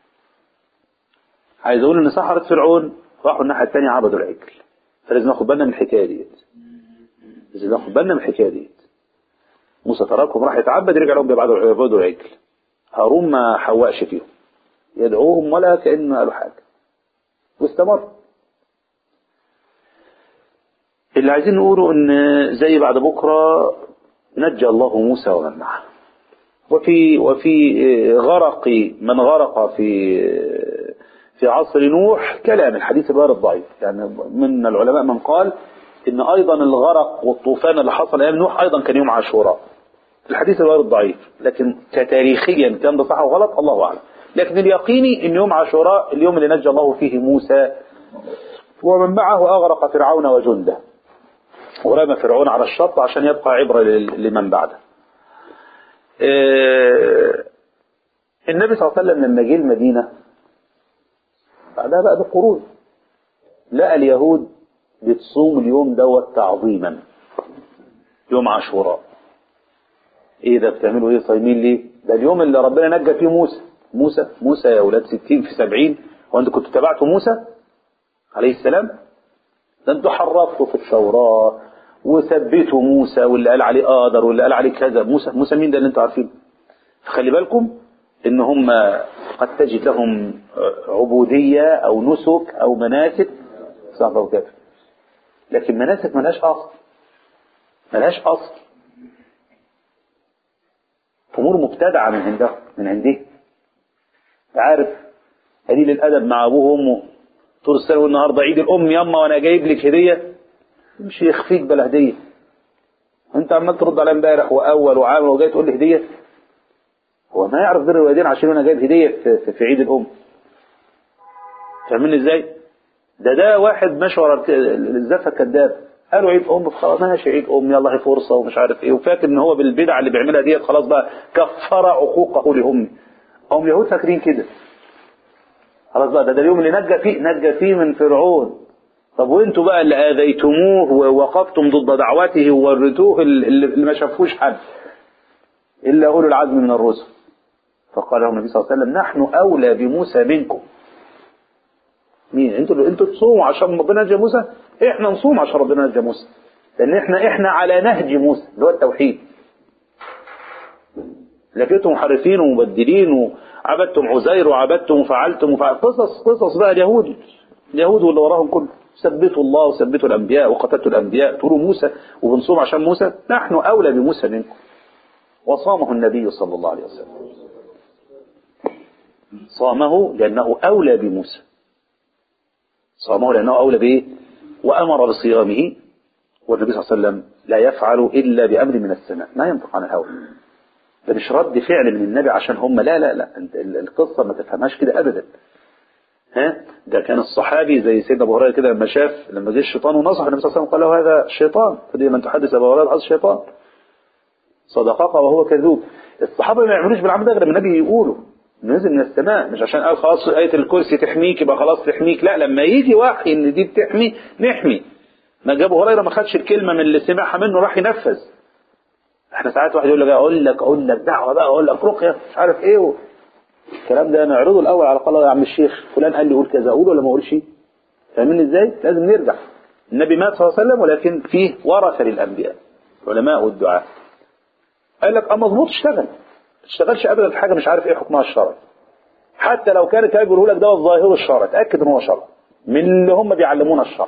عايز اقول ان سحرة فرعون راحوا الناحية الثانية عبدوا العجل فلازم ناخد بالنا من الحكاية ديت لازم ناخد بالنا من الحكاية ديت موسى تركهم راح يتعبد رجع لهم بيعبدوا يعبدوا العجل هارون ما حوقش فيهم يدعوهم ولا كأنه قالوا حاجة واستمر اللي عايزين نقوله ان زي بعد بكرة نجى الله موسى ومن معه وفي وفي غرق من غرق في في عصر نوح كلام الحديث الوارد ضعيف يعني من العلماء من قال ان ايضا الغرق والطوفان اللي حصل ايام نوح ايضا كان يوم عاشوراء الحديث الوارد ضعيف لكن كتاريخيا كان ده صح وغلط الله اعلم لكن اليقيني ان يوم عاشوراء اليوم اللي نجى الله فيه موسى ومن معه اغرق فرعون وجنده ورمى فرعون على الشط عشان يبقى عبرة لمن بعده النبي صلى الله عليه وسلم لما جه المدينة بعدها بقى بقرون لقى اليهود بتصوم اليوم دوت تعظيما يوم عاشوراء ايه ده بتعملوا ايه صايمين ليه ده اليوم اللي ربنا نجى فيه موسى موسى موسى يا اولاد ستين في سبعين هو انتوا كنتوا تبعتوا موسى عليه السلام ده انتوا حرفتوا في التوراة وثبتوا موسى واللي قال عليه قادر واللي قال عليه كذا موسى موسى مين ده اللي انتوا عارفينه فخلي بالكم ان هم قد تجد لهم عبودية او نسك او مناسك صعبة وكافر لكن مناسك ملهاش اصل ملهاش اصل امور مبتدعة من عنده من عنده عارف قليل الادب مع ابوه وامه طول السنة والنهاردة عيد الام يما وانا جايب لك هدية مش يخفيك بلا هدية انت عمال ترد على امبارح واول وعامل وجاي تقول لي هدية هو ما يعرف بر الوالدين عشان انا جايب هدية في, في, في عيد الام فاهمين ازاي ده ده واحد ماشي ورا الزفة كذاب قالوا عيد ام خلاص ماشي عيد ام يلا هي فرصة ومش عارف ايه وفاكر ان هو بالبدع اللي بيعملها ديت خلاص بقى كفر عقوقه لامي هم يهود فاكرين كده خلاص بقى ده, ده اليوم اللي نجى فيه نجى فيه من فرعون طب وانتوا بقى اللي اذيتموه ووقفتم ضد دعوته وورثوه اللي ما شافوش حد الا اولو العزم من الرسل فقال له النبي صلى الله عليه وسلم نحن اولى بموسى منكم مين انتوا انتوا تصوموا عشان ربنا نجى موسى احنا نصوم عشان ربنا نجى موسى لان احنا احنا على نهج موسى اللي هو التوحيد لكنتم محرفين ومبدلين وعبدتم عزير وعبدتم وفعلتم وفعلتم قصص قصص بقى اليهود اليهود واللي وراهم كله ثبتوا الله وثبتوا الانبياء وقتلتوا الانبياء تقولوا موسى وبنصوم عشان موسى نحن اولى بموسى منكم وصامه النبي صلى الله عليه وسلم صامه لانه اولى بموسى صامه لانه اولى بايه وامر بصيامه والنبي صلى الله عليه وسلم لا يفعل الا بامر من السماء ما ينطق عن الهوى ده مش رد فعل من النبي عشان هم لا لا لا القصه ما تفهمهاش كده ابدا ها ده كان الصحابي زي سيدنا ابو هريره كده لما شاف لما جه الشيطان ونصح النبي صلى الله عليه وسلم قال له هذا شيطان فدي من تحدث ابو هريره هذا شيطان صدقك وهو كذوب الصحابه ما يعملوش بالعمل ده غير لما النبي يقوله نزل من السماء مش عشان قال خلاص آية الكرسي تحميك يبقى خلاص تحميك لا لما يجي وحي ان دي بتحمي نحمي ما جاب هريره ما خدش الكلمه من اللي سمعها منه راح ينفذ احنا ساعات واحد يقول لك اقول لك اقول لك دعوه بقى اقول لك رقيه مش عارف ايه و... الكلام ده نعرضه الاول على قال يا عم الشيخ فلان قال لي قول كذا اقول ولا ما اقولش فاهمين ازاي لازم نرجع النبي مات صلى الله عليه وسلم ولكن فيه ورثه للانبياء علماء والدعاء قال لك اه مظبوط اشتغل ما تشتغلش ابدا في حاجه مش عارف ايه حكمها الشرعي حتى لو كان الكلام بيقوله لك ده الظاهر الشرعي تاكد ان هو شرع من اللي هم بيعلمونا الشرع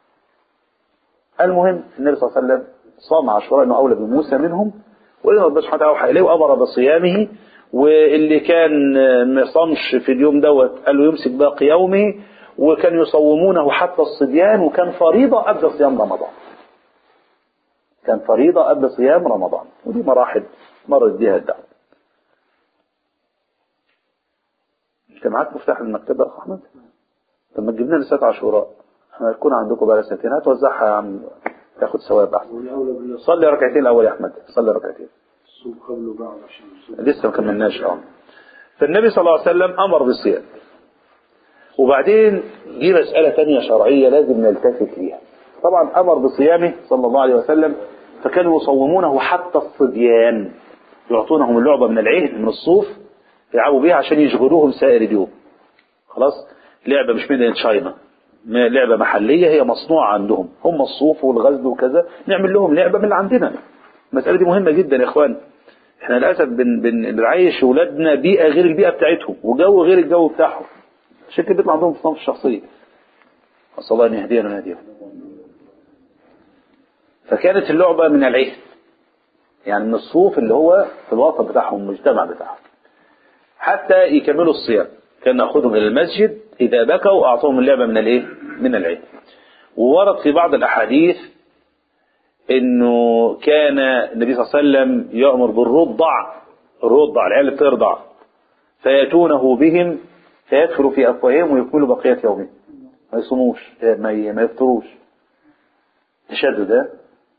المهم النبي صلى الله عليه وسلم صام عاشوراء انه اولى بموسى منهم ولما ربنا سبحانه وتعالى اوحى اليه وامر بصيامه واللي كان ما صامش في اليوم دوت قال له يمسك باقي يومه وكانوا يصومونه حتى الصبيان وكان فريضة قبل صيام رمضان كان فريضة قبل صيام رمضان ودي مراحل مرت بها الدعوة انت معاك مفتاح المكتبة يا اخ احمد طب ما تجيب لنا رسالة عاشوراء احنا هتكون عندكم بقى سنتين هتوزعها يا عم تاخد ثواب احسن صلي ركعتين الاول يا احمد صلي ركعتين الصوم قبل وبعد عشان لسه ما كملناش اه فالنبي صلى الله عليه وسلم امر بالصيام وبعدين دي مسألة تانية شرعية لازم نلتفت ليها طبعا امر بصيامه صلى الله عليه وسلم فكانوا يصومونه حتى الصبيان يعطونهم اللعبة من العهد من الصوف يلعبوا بيها عشان يشغلوهم سائر اليوم خلاص لعبة مش من تشاينا لعبة محلية هي مصنوعة عندهم هم الصوف والغزل وكذا نعمل لهم لعبة من اللي عندنا المسألة دي مهمة جدا يا اخوان احنا للأسف بن بن بنعيش ولادنا بيئة غير البيئة بتاعتهم وجو غير الجو بتاعهم عشان كده بيطلع عندهم صنف الشخصية أسأل الله أن يهدينا ويهديهم فكانت اللعبة من العهد يعني من الصوف اللي هو في الوطن بتاعهم المجتمع بتاعهم حتى يكملوا الصيام كان ناخذهم الى المسجد اذا بكوا اعطوهم اللعبه من الايه من العيد وورد في بعض الاحاديث انه كان النبي صلى الله عليه وسلم يامر بالرضع الرضع العيال اللي بترضع فياتونه بهم فيدخلوا في افواههم ويكملوا بقيه يومهم ما يصوموش ما ي- ما يفطروش تشدد ها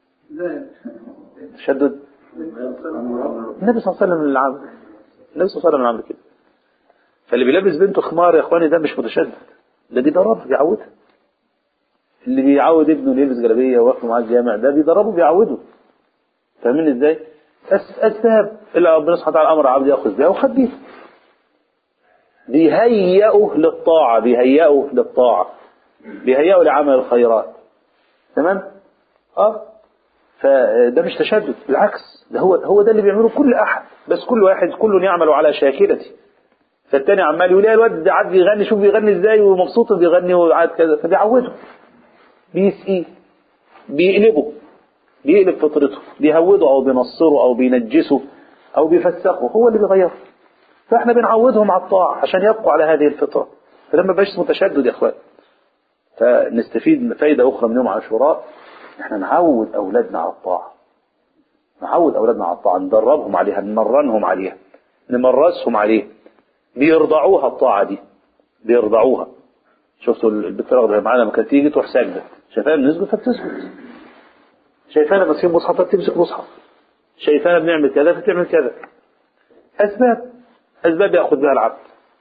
تشدد النبي صلى الله عليه وسلم اللي عمل النبي صلى الله عليه وسلم اللي عمل كده فاللي بيلبس بنته خمار يا اخواني ده مش متشدد ده بيدربه بيعودها اللي بيعود ابنه اللي يلبس جلابيه وياخده معاه الجامع ده بيدربه بيعوده فاهمين ازاي؟ أس- اسباب اللي ربنا سبحانه وتعالى امر عبد ياخذ بها وخد بيها بيهيئه للطاعه بيهيئه للطاعه بيهيئه لعمل الخيرات تمام؟ اه فده مش تشدد بالعكس ده هو هو ده اللي بيعمله كل احد بس كل واحد كل يعمل على شاكلته فالتاني عمال يقول يا الواد ده عاد بيغني شوف بيغني ازاي ومبسوط بيغني وقعد كذا فبيعوده بيسقيه بيقلبه بيقلب فطرته بيهوده او بينصره او بينجسه او بيفسخه هو اللي بيغيره فاحنا بنعودهم على الطاعه عشان يبقوا على هذه الفطره فلما بقاش اسمه تشدد يا اخوان فنستفيد من فايده اخرى من يوم عاشوراء احنا نعود اولادنا على الطاعه نعود اولادنا على الطاعه ندربهم عليها نمرنهم عليها نمرسهم عليها بيرضعوها الطاعه دي بيرضعوها شفتوا البنت راغده معانا لما كانت تيجي تروح ساجده شايفانا بنسجد فبتسجد شايفانا ماسكين مصحف فبتمسك مصحف شايفانا بنعمل كذا فتعمل كذا اسباب اسباب ياخذ بها العبد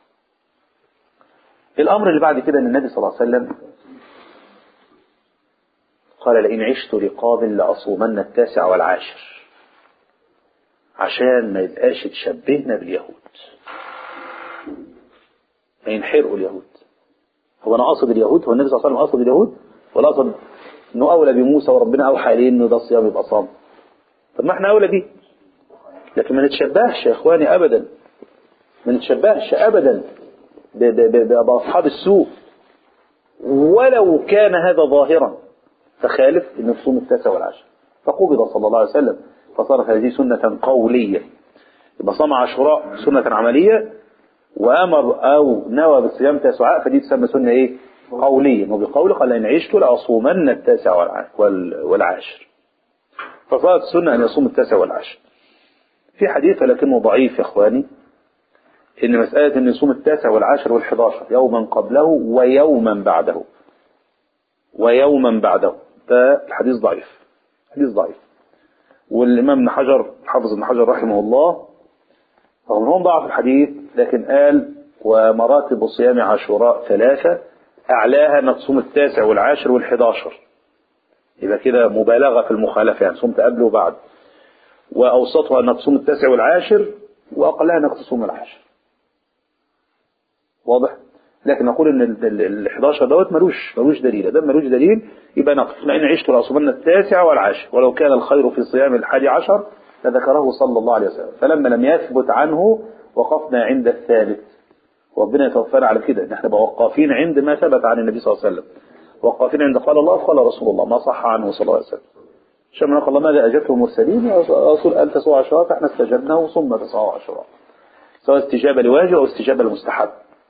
الامر اللي بعد كده ان النبي صلى الله عليه وسلم قال لئن عشت لقابل لأصومن التاسع والعاشر عشان ما يبقاش تشبهنا باليهود ما ينحرقوا اليهود هو انا قاصد اليهود هو النبي صلى الله عليه وسلم قاصد اليهود ولا قاصد انه اولى بموسى وربنا اوحى اليه انه ده الصيام يبقى صام طب ما احنا اولى بيه لكن ما نتشبهش يا اخواني ابدا ما نتشبهش ابدا ب- ب- ب- باصحاب السوء ولو كان هذا ظاهرا فخالف ان تصوم التاسع والعاشر فقبض صلى الله عليه وسلم فصارت هذه سنة قولية يبقى صام عاشوراء سنة عملية وامر او نوى بصيام تاسعاء فدي تسمى سنة ايه قولية وبقول قال ان عشت لاصومن التاسع والع- وال- والعاشر فصارت السنة ان يصوم التاسع والعاشر في حديث لكنه ضعيف يا اخواني ان مسألة ان يصوم التاسع والعاشر والحداشر يوما قبله ويوما بعده ويوما بعده ده الحديث ضعيف حديث ضعيف والإمام ابن حجر حافظ ابن حجر رحمه الله رغم انهم ضعف الحديث لكن قال ومراتب صيام عاشوراء ثلاثة أعلاها أنك تصوم التاسع والعاشر والحداشر يبقى كده مبالغة في المخالفة يعني صمت قبل وبعد وأوسطها أنك تصوم التاسع والعاشر وأقلها أنك تصوم العاشر واضح؟ لكن نقول ان ال- ال 11 دوت ملوش ملوش دليل ده ملوش دليل يبقى نقف لان عشت لاصومن التاسع والعاشر ولو كان الخير في صيام الحادي عشر لذكره صلى الله عليه وسلم فلما لم يثبت عنه وقفنا عند الثالث وربنا يتوفانا على كده نحن نبقى وقافين عند ما ثبت عن النبي صلى الله عليه وسلم وقافين عند قال الله قال رسول الله ما صح عنه صلى الله عليه وسلم عشان ما نقول الله ماذا اجبته المرسلين يا رسول ان تسوى عشرات فاحنا استجبنا وصمنا تسوى عشرات سواء استجابه لواجب او استجابه لمستحب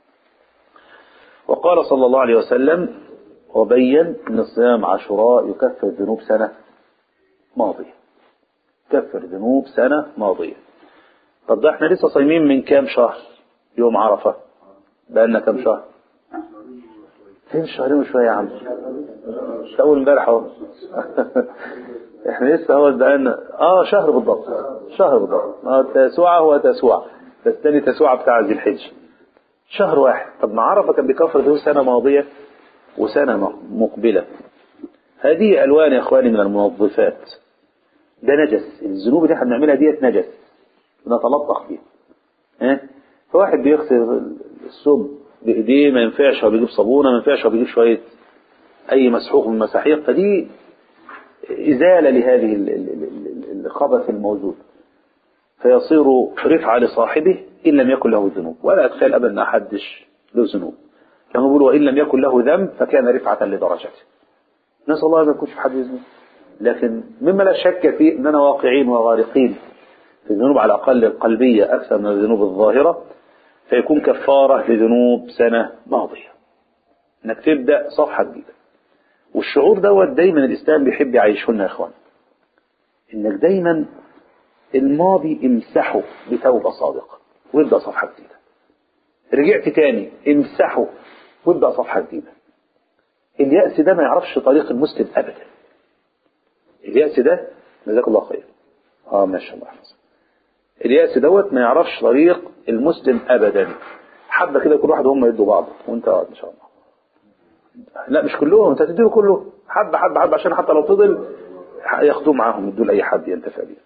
وقال صلى الله عليه وسلم وبين أن صيام عاشوراء يكفر ذنوب سنة ماضية يكفر ذنوب سنة ماضية طب ده احنا لسه صايمين من كام شهر يوم عرفة بقالنا كام شهر فين شهرين وشوية يا عم مش أول امبارح اهو احنا لسه هو بقالنا اه شهر بالضبط شهر بالضبط اه تسوعة هو تسوعة بس تاني تسوعة بتاع ذي الحجة شهر واحد طب ما عرفة كان بيكفر ذنوب سنة ماضية وسنة مقبلة هذه ألوان يا إخواني من المنظفات ده نجس الذنوب اللي احنا بنعملها ديت نجس نتلطخ فيها ها فواحد بيغسل الثوب بايديه ما ينفعش هو بيجيب صابونه ما ينفعش هو بيجيب شويه اي مسحوق من المساحيق فدي ازاله لهذه ال- ال- ال- ال- الخبث الموجود فيصير رفعة لصاحبه إن لم يكن له ذنوب ولا أتخيل أبدا أن أحدش له ذنوب كما يقولوا وإن لم يكن له ذنب فكان رفعة لدرجته نسأل الله أن ما يكونش في حد ذنوب لكن مما لا شك فيه أننا واقعين وغارقين في الذنوب على الأقل القلبية أكثر من الذنوب الظاهرة فيكون كفارة لذنوب سنة ماضية انك تبدأ صفحة جديدة والشعور دوت دايما الإسلام بيحب يعيشه لنا يا إخوان إنك دايما الماضي امسحه بتوبة صادقة وابدأ صفحة جديدة رجعت تاني امسحه وابدأ صفحة جديدة اليأس ده ما يعرفش طريق المسلم أبدا اليأس ده جزاك الله خير اه ماشي الله يحفظك اليأس دوت ما يعرفش طريق المسلم أبدا حبة كده كل واحد هم يدوا بعض وانت قاعد إن شاء الله لا مش كلهم انت هتديله كله حبة حبة حبة عشان حتى لو فضل ياخدوه معاهم يدوا لأي حد ينتفع بيه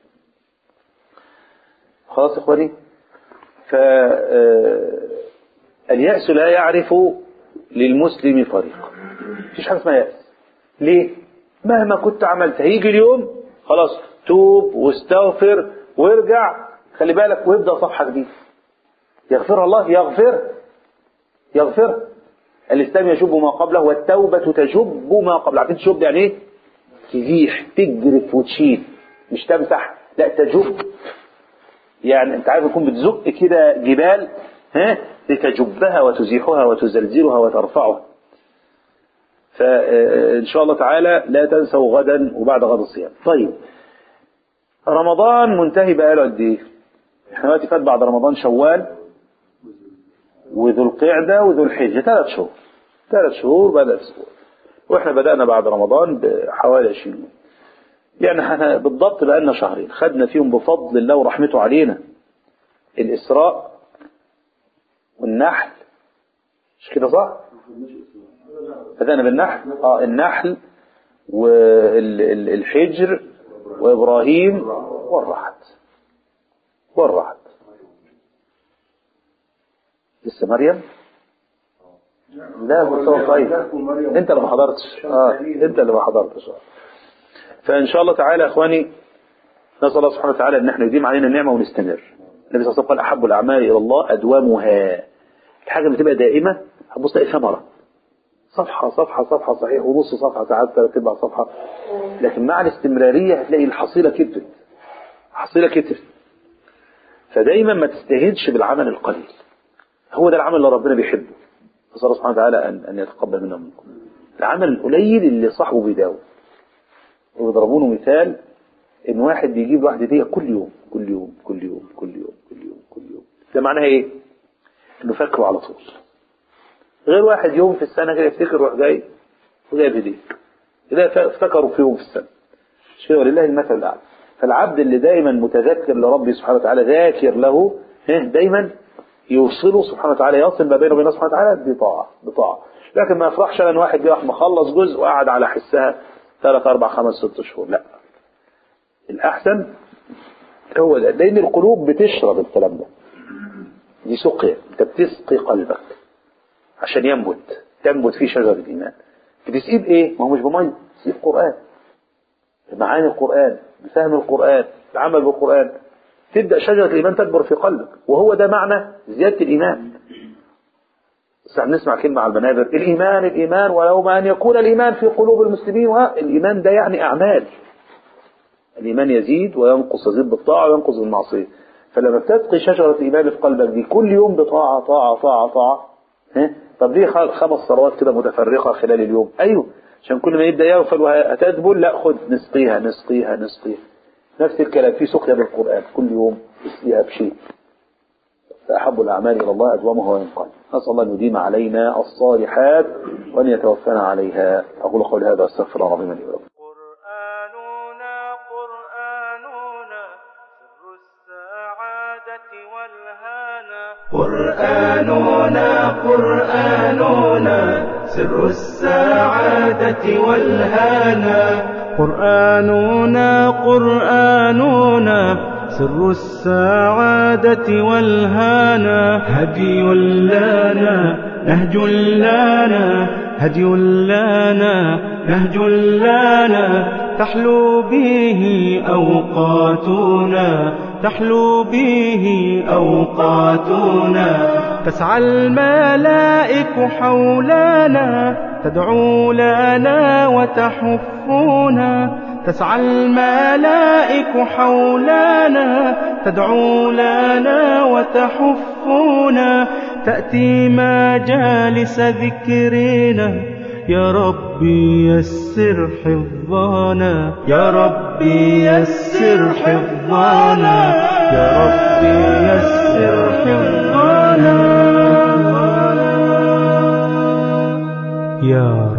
خلاص يا اخواني ف اليأس لا يعرف للمسلم طريق مفيش حاجة اسمها يأس ليه مهما كنت عملت هيجي اليوم خلاص توب واستغفر وارجع خلي بالك وابدأ صفحة جديدة يغفر الله يغفر يغفر الإسلام يجب ما قبله والتوبة تجب ما قبله عارفين تجب يعني ايه تزيح تجرف وتشيل مش تمسح لا تجب يعني انت عارف يكون بتزق كده جبال ها لتجبها وتزيحها وتزلزلها وترفعها فإن شاء الله تعالى لا تنسوا غدا وبعد غد الصيام طيب رمضان منتهي بقاله قد ايه احنا دلوقتي فات بعد رمضان شوال وذو القعدة وذو الحجة ثلاث شهور ثلاث شهور بعد أسبوع واحنا بدأنا بعد رمضان بحوالي 20 يوم يعني احنا بالضبط بقالنا شهرين خدنا فيهم بفضل الله ورحمته علينا الإسراء والنحل مش كده صح؟ بدأنا بالنحل اه النحل والحجر وإبراهيم والرعد والرعد لسه مريم لا مستوى طيب انت اللي ما حضرتش اه انت اللي ما حضرتش آه. فان شاء الله تعالى يا اخواني نسال الله سبحانه وتعالى ان احنا يديم علينا النعمه ونستمر النبي صلى الله عليه وسلم قال احب الاعمال الى الله ادومها الحاجه اللي تبقى دائمه هتبص تلاقي ثمره صفحه صفحه صفحه صحيح ونص صفحه ساعات ثلاث ارباع صفحه لكن مع الاستمراريه هتلاقي الحصيله كترت حصيله كترت فدايما ما تستهينش بالعمل القليل هو ده العمل اللي ربنا بيحبه نسال الله سبحانه وتعالى ان ان يتقبل منا ومنكم العمل القليل اللي صاحبه بيداوم ويضربونه مثال ان واحد بيجيب واحد هديه كل يوم كل يوم كل يوم كل يوم كل يوم كل يوم ده معناها ايه انه فاكره على طول غير واحد يوم في السنه كده يفتكر يروح جاي وجايب هديه ده افتكروا في يوم في السنه مش كده ولله المثل الاعلى فالعبد اللي دايما متذكر لربه سبحانه وتعالى ذاكر له دايما يوصله سبحانه وتعالى يصل ما بينه وبين سبحانه وتعالى بطاعة بطاعة لكن ما يفرحش ان واحد جه مخلص جزء وقعد على حسها ثلاث اربع خمس ست شهور لا الاحسن هو ده لان القلوب بتشرب الكلام ده دي سقيا انت بتسقي قلبك عشان ينبت تنبت فيه شجرة الايمان بتسقيه بايه؟ ما هو مش بميه بتسقيه بقرآن بمعاني القرآن بفهم القرآن العمل بالقرآن تبدأ شجرة الإيمان تكبر في قلبك وهو ده معنى زيادة الإيمان ساعة نسمع كلمة على المنابر الإيمان الإيمان ولو ما أن يكون الإيمان في قلوب المسلمين الإيمان ده يعني أعمال الإيمان يزيد وينقص يزيد بالطاعة وينقص بالمعصية فلما بتسقي شجرة الإيمان في قلبك دي كل يوم بطاعة طاعة طاعة طاعة ها؟ طب ليه خمس صلوات كده متفرقة خلال اليوم أيوه عشان كل ما يبدأ يغفل وهتذبل لا خد نسقيها نسقيها نسقيها نفس الكلام في سقيا بالقرآن كل يوم يسقيها بشيء فأحب الأعمال إلى الله أدومها وينقل نسأل الله أن يديم علينا الصالحات وأن يتوفانا عليها أقول قولي هذا أستغفر الله العظيم لي ولكم قرآننا قرآننا سر السعادة والهانا قرآننا قرآننا سر السعادة والهانا قرآننا قرآننا سر السعادة والهانا هدي لنا نهج لنا هدي لنا نهج لنا تحلو به أوقاتنا تحلو به أوقاتنا تسعى الملائك حولنا تدعو لنا وتحفنا تسعى الملائك حولنا تدعو لنا وتحفنا تأتي مجالس ذكرنا يا ربي يسر حفظنا يا ربي يسر حفظنا يا ربي يسر حفظنا يا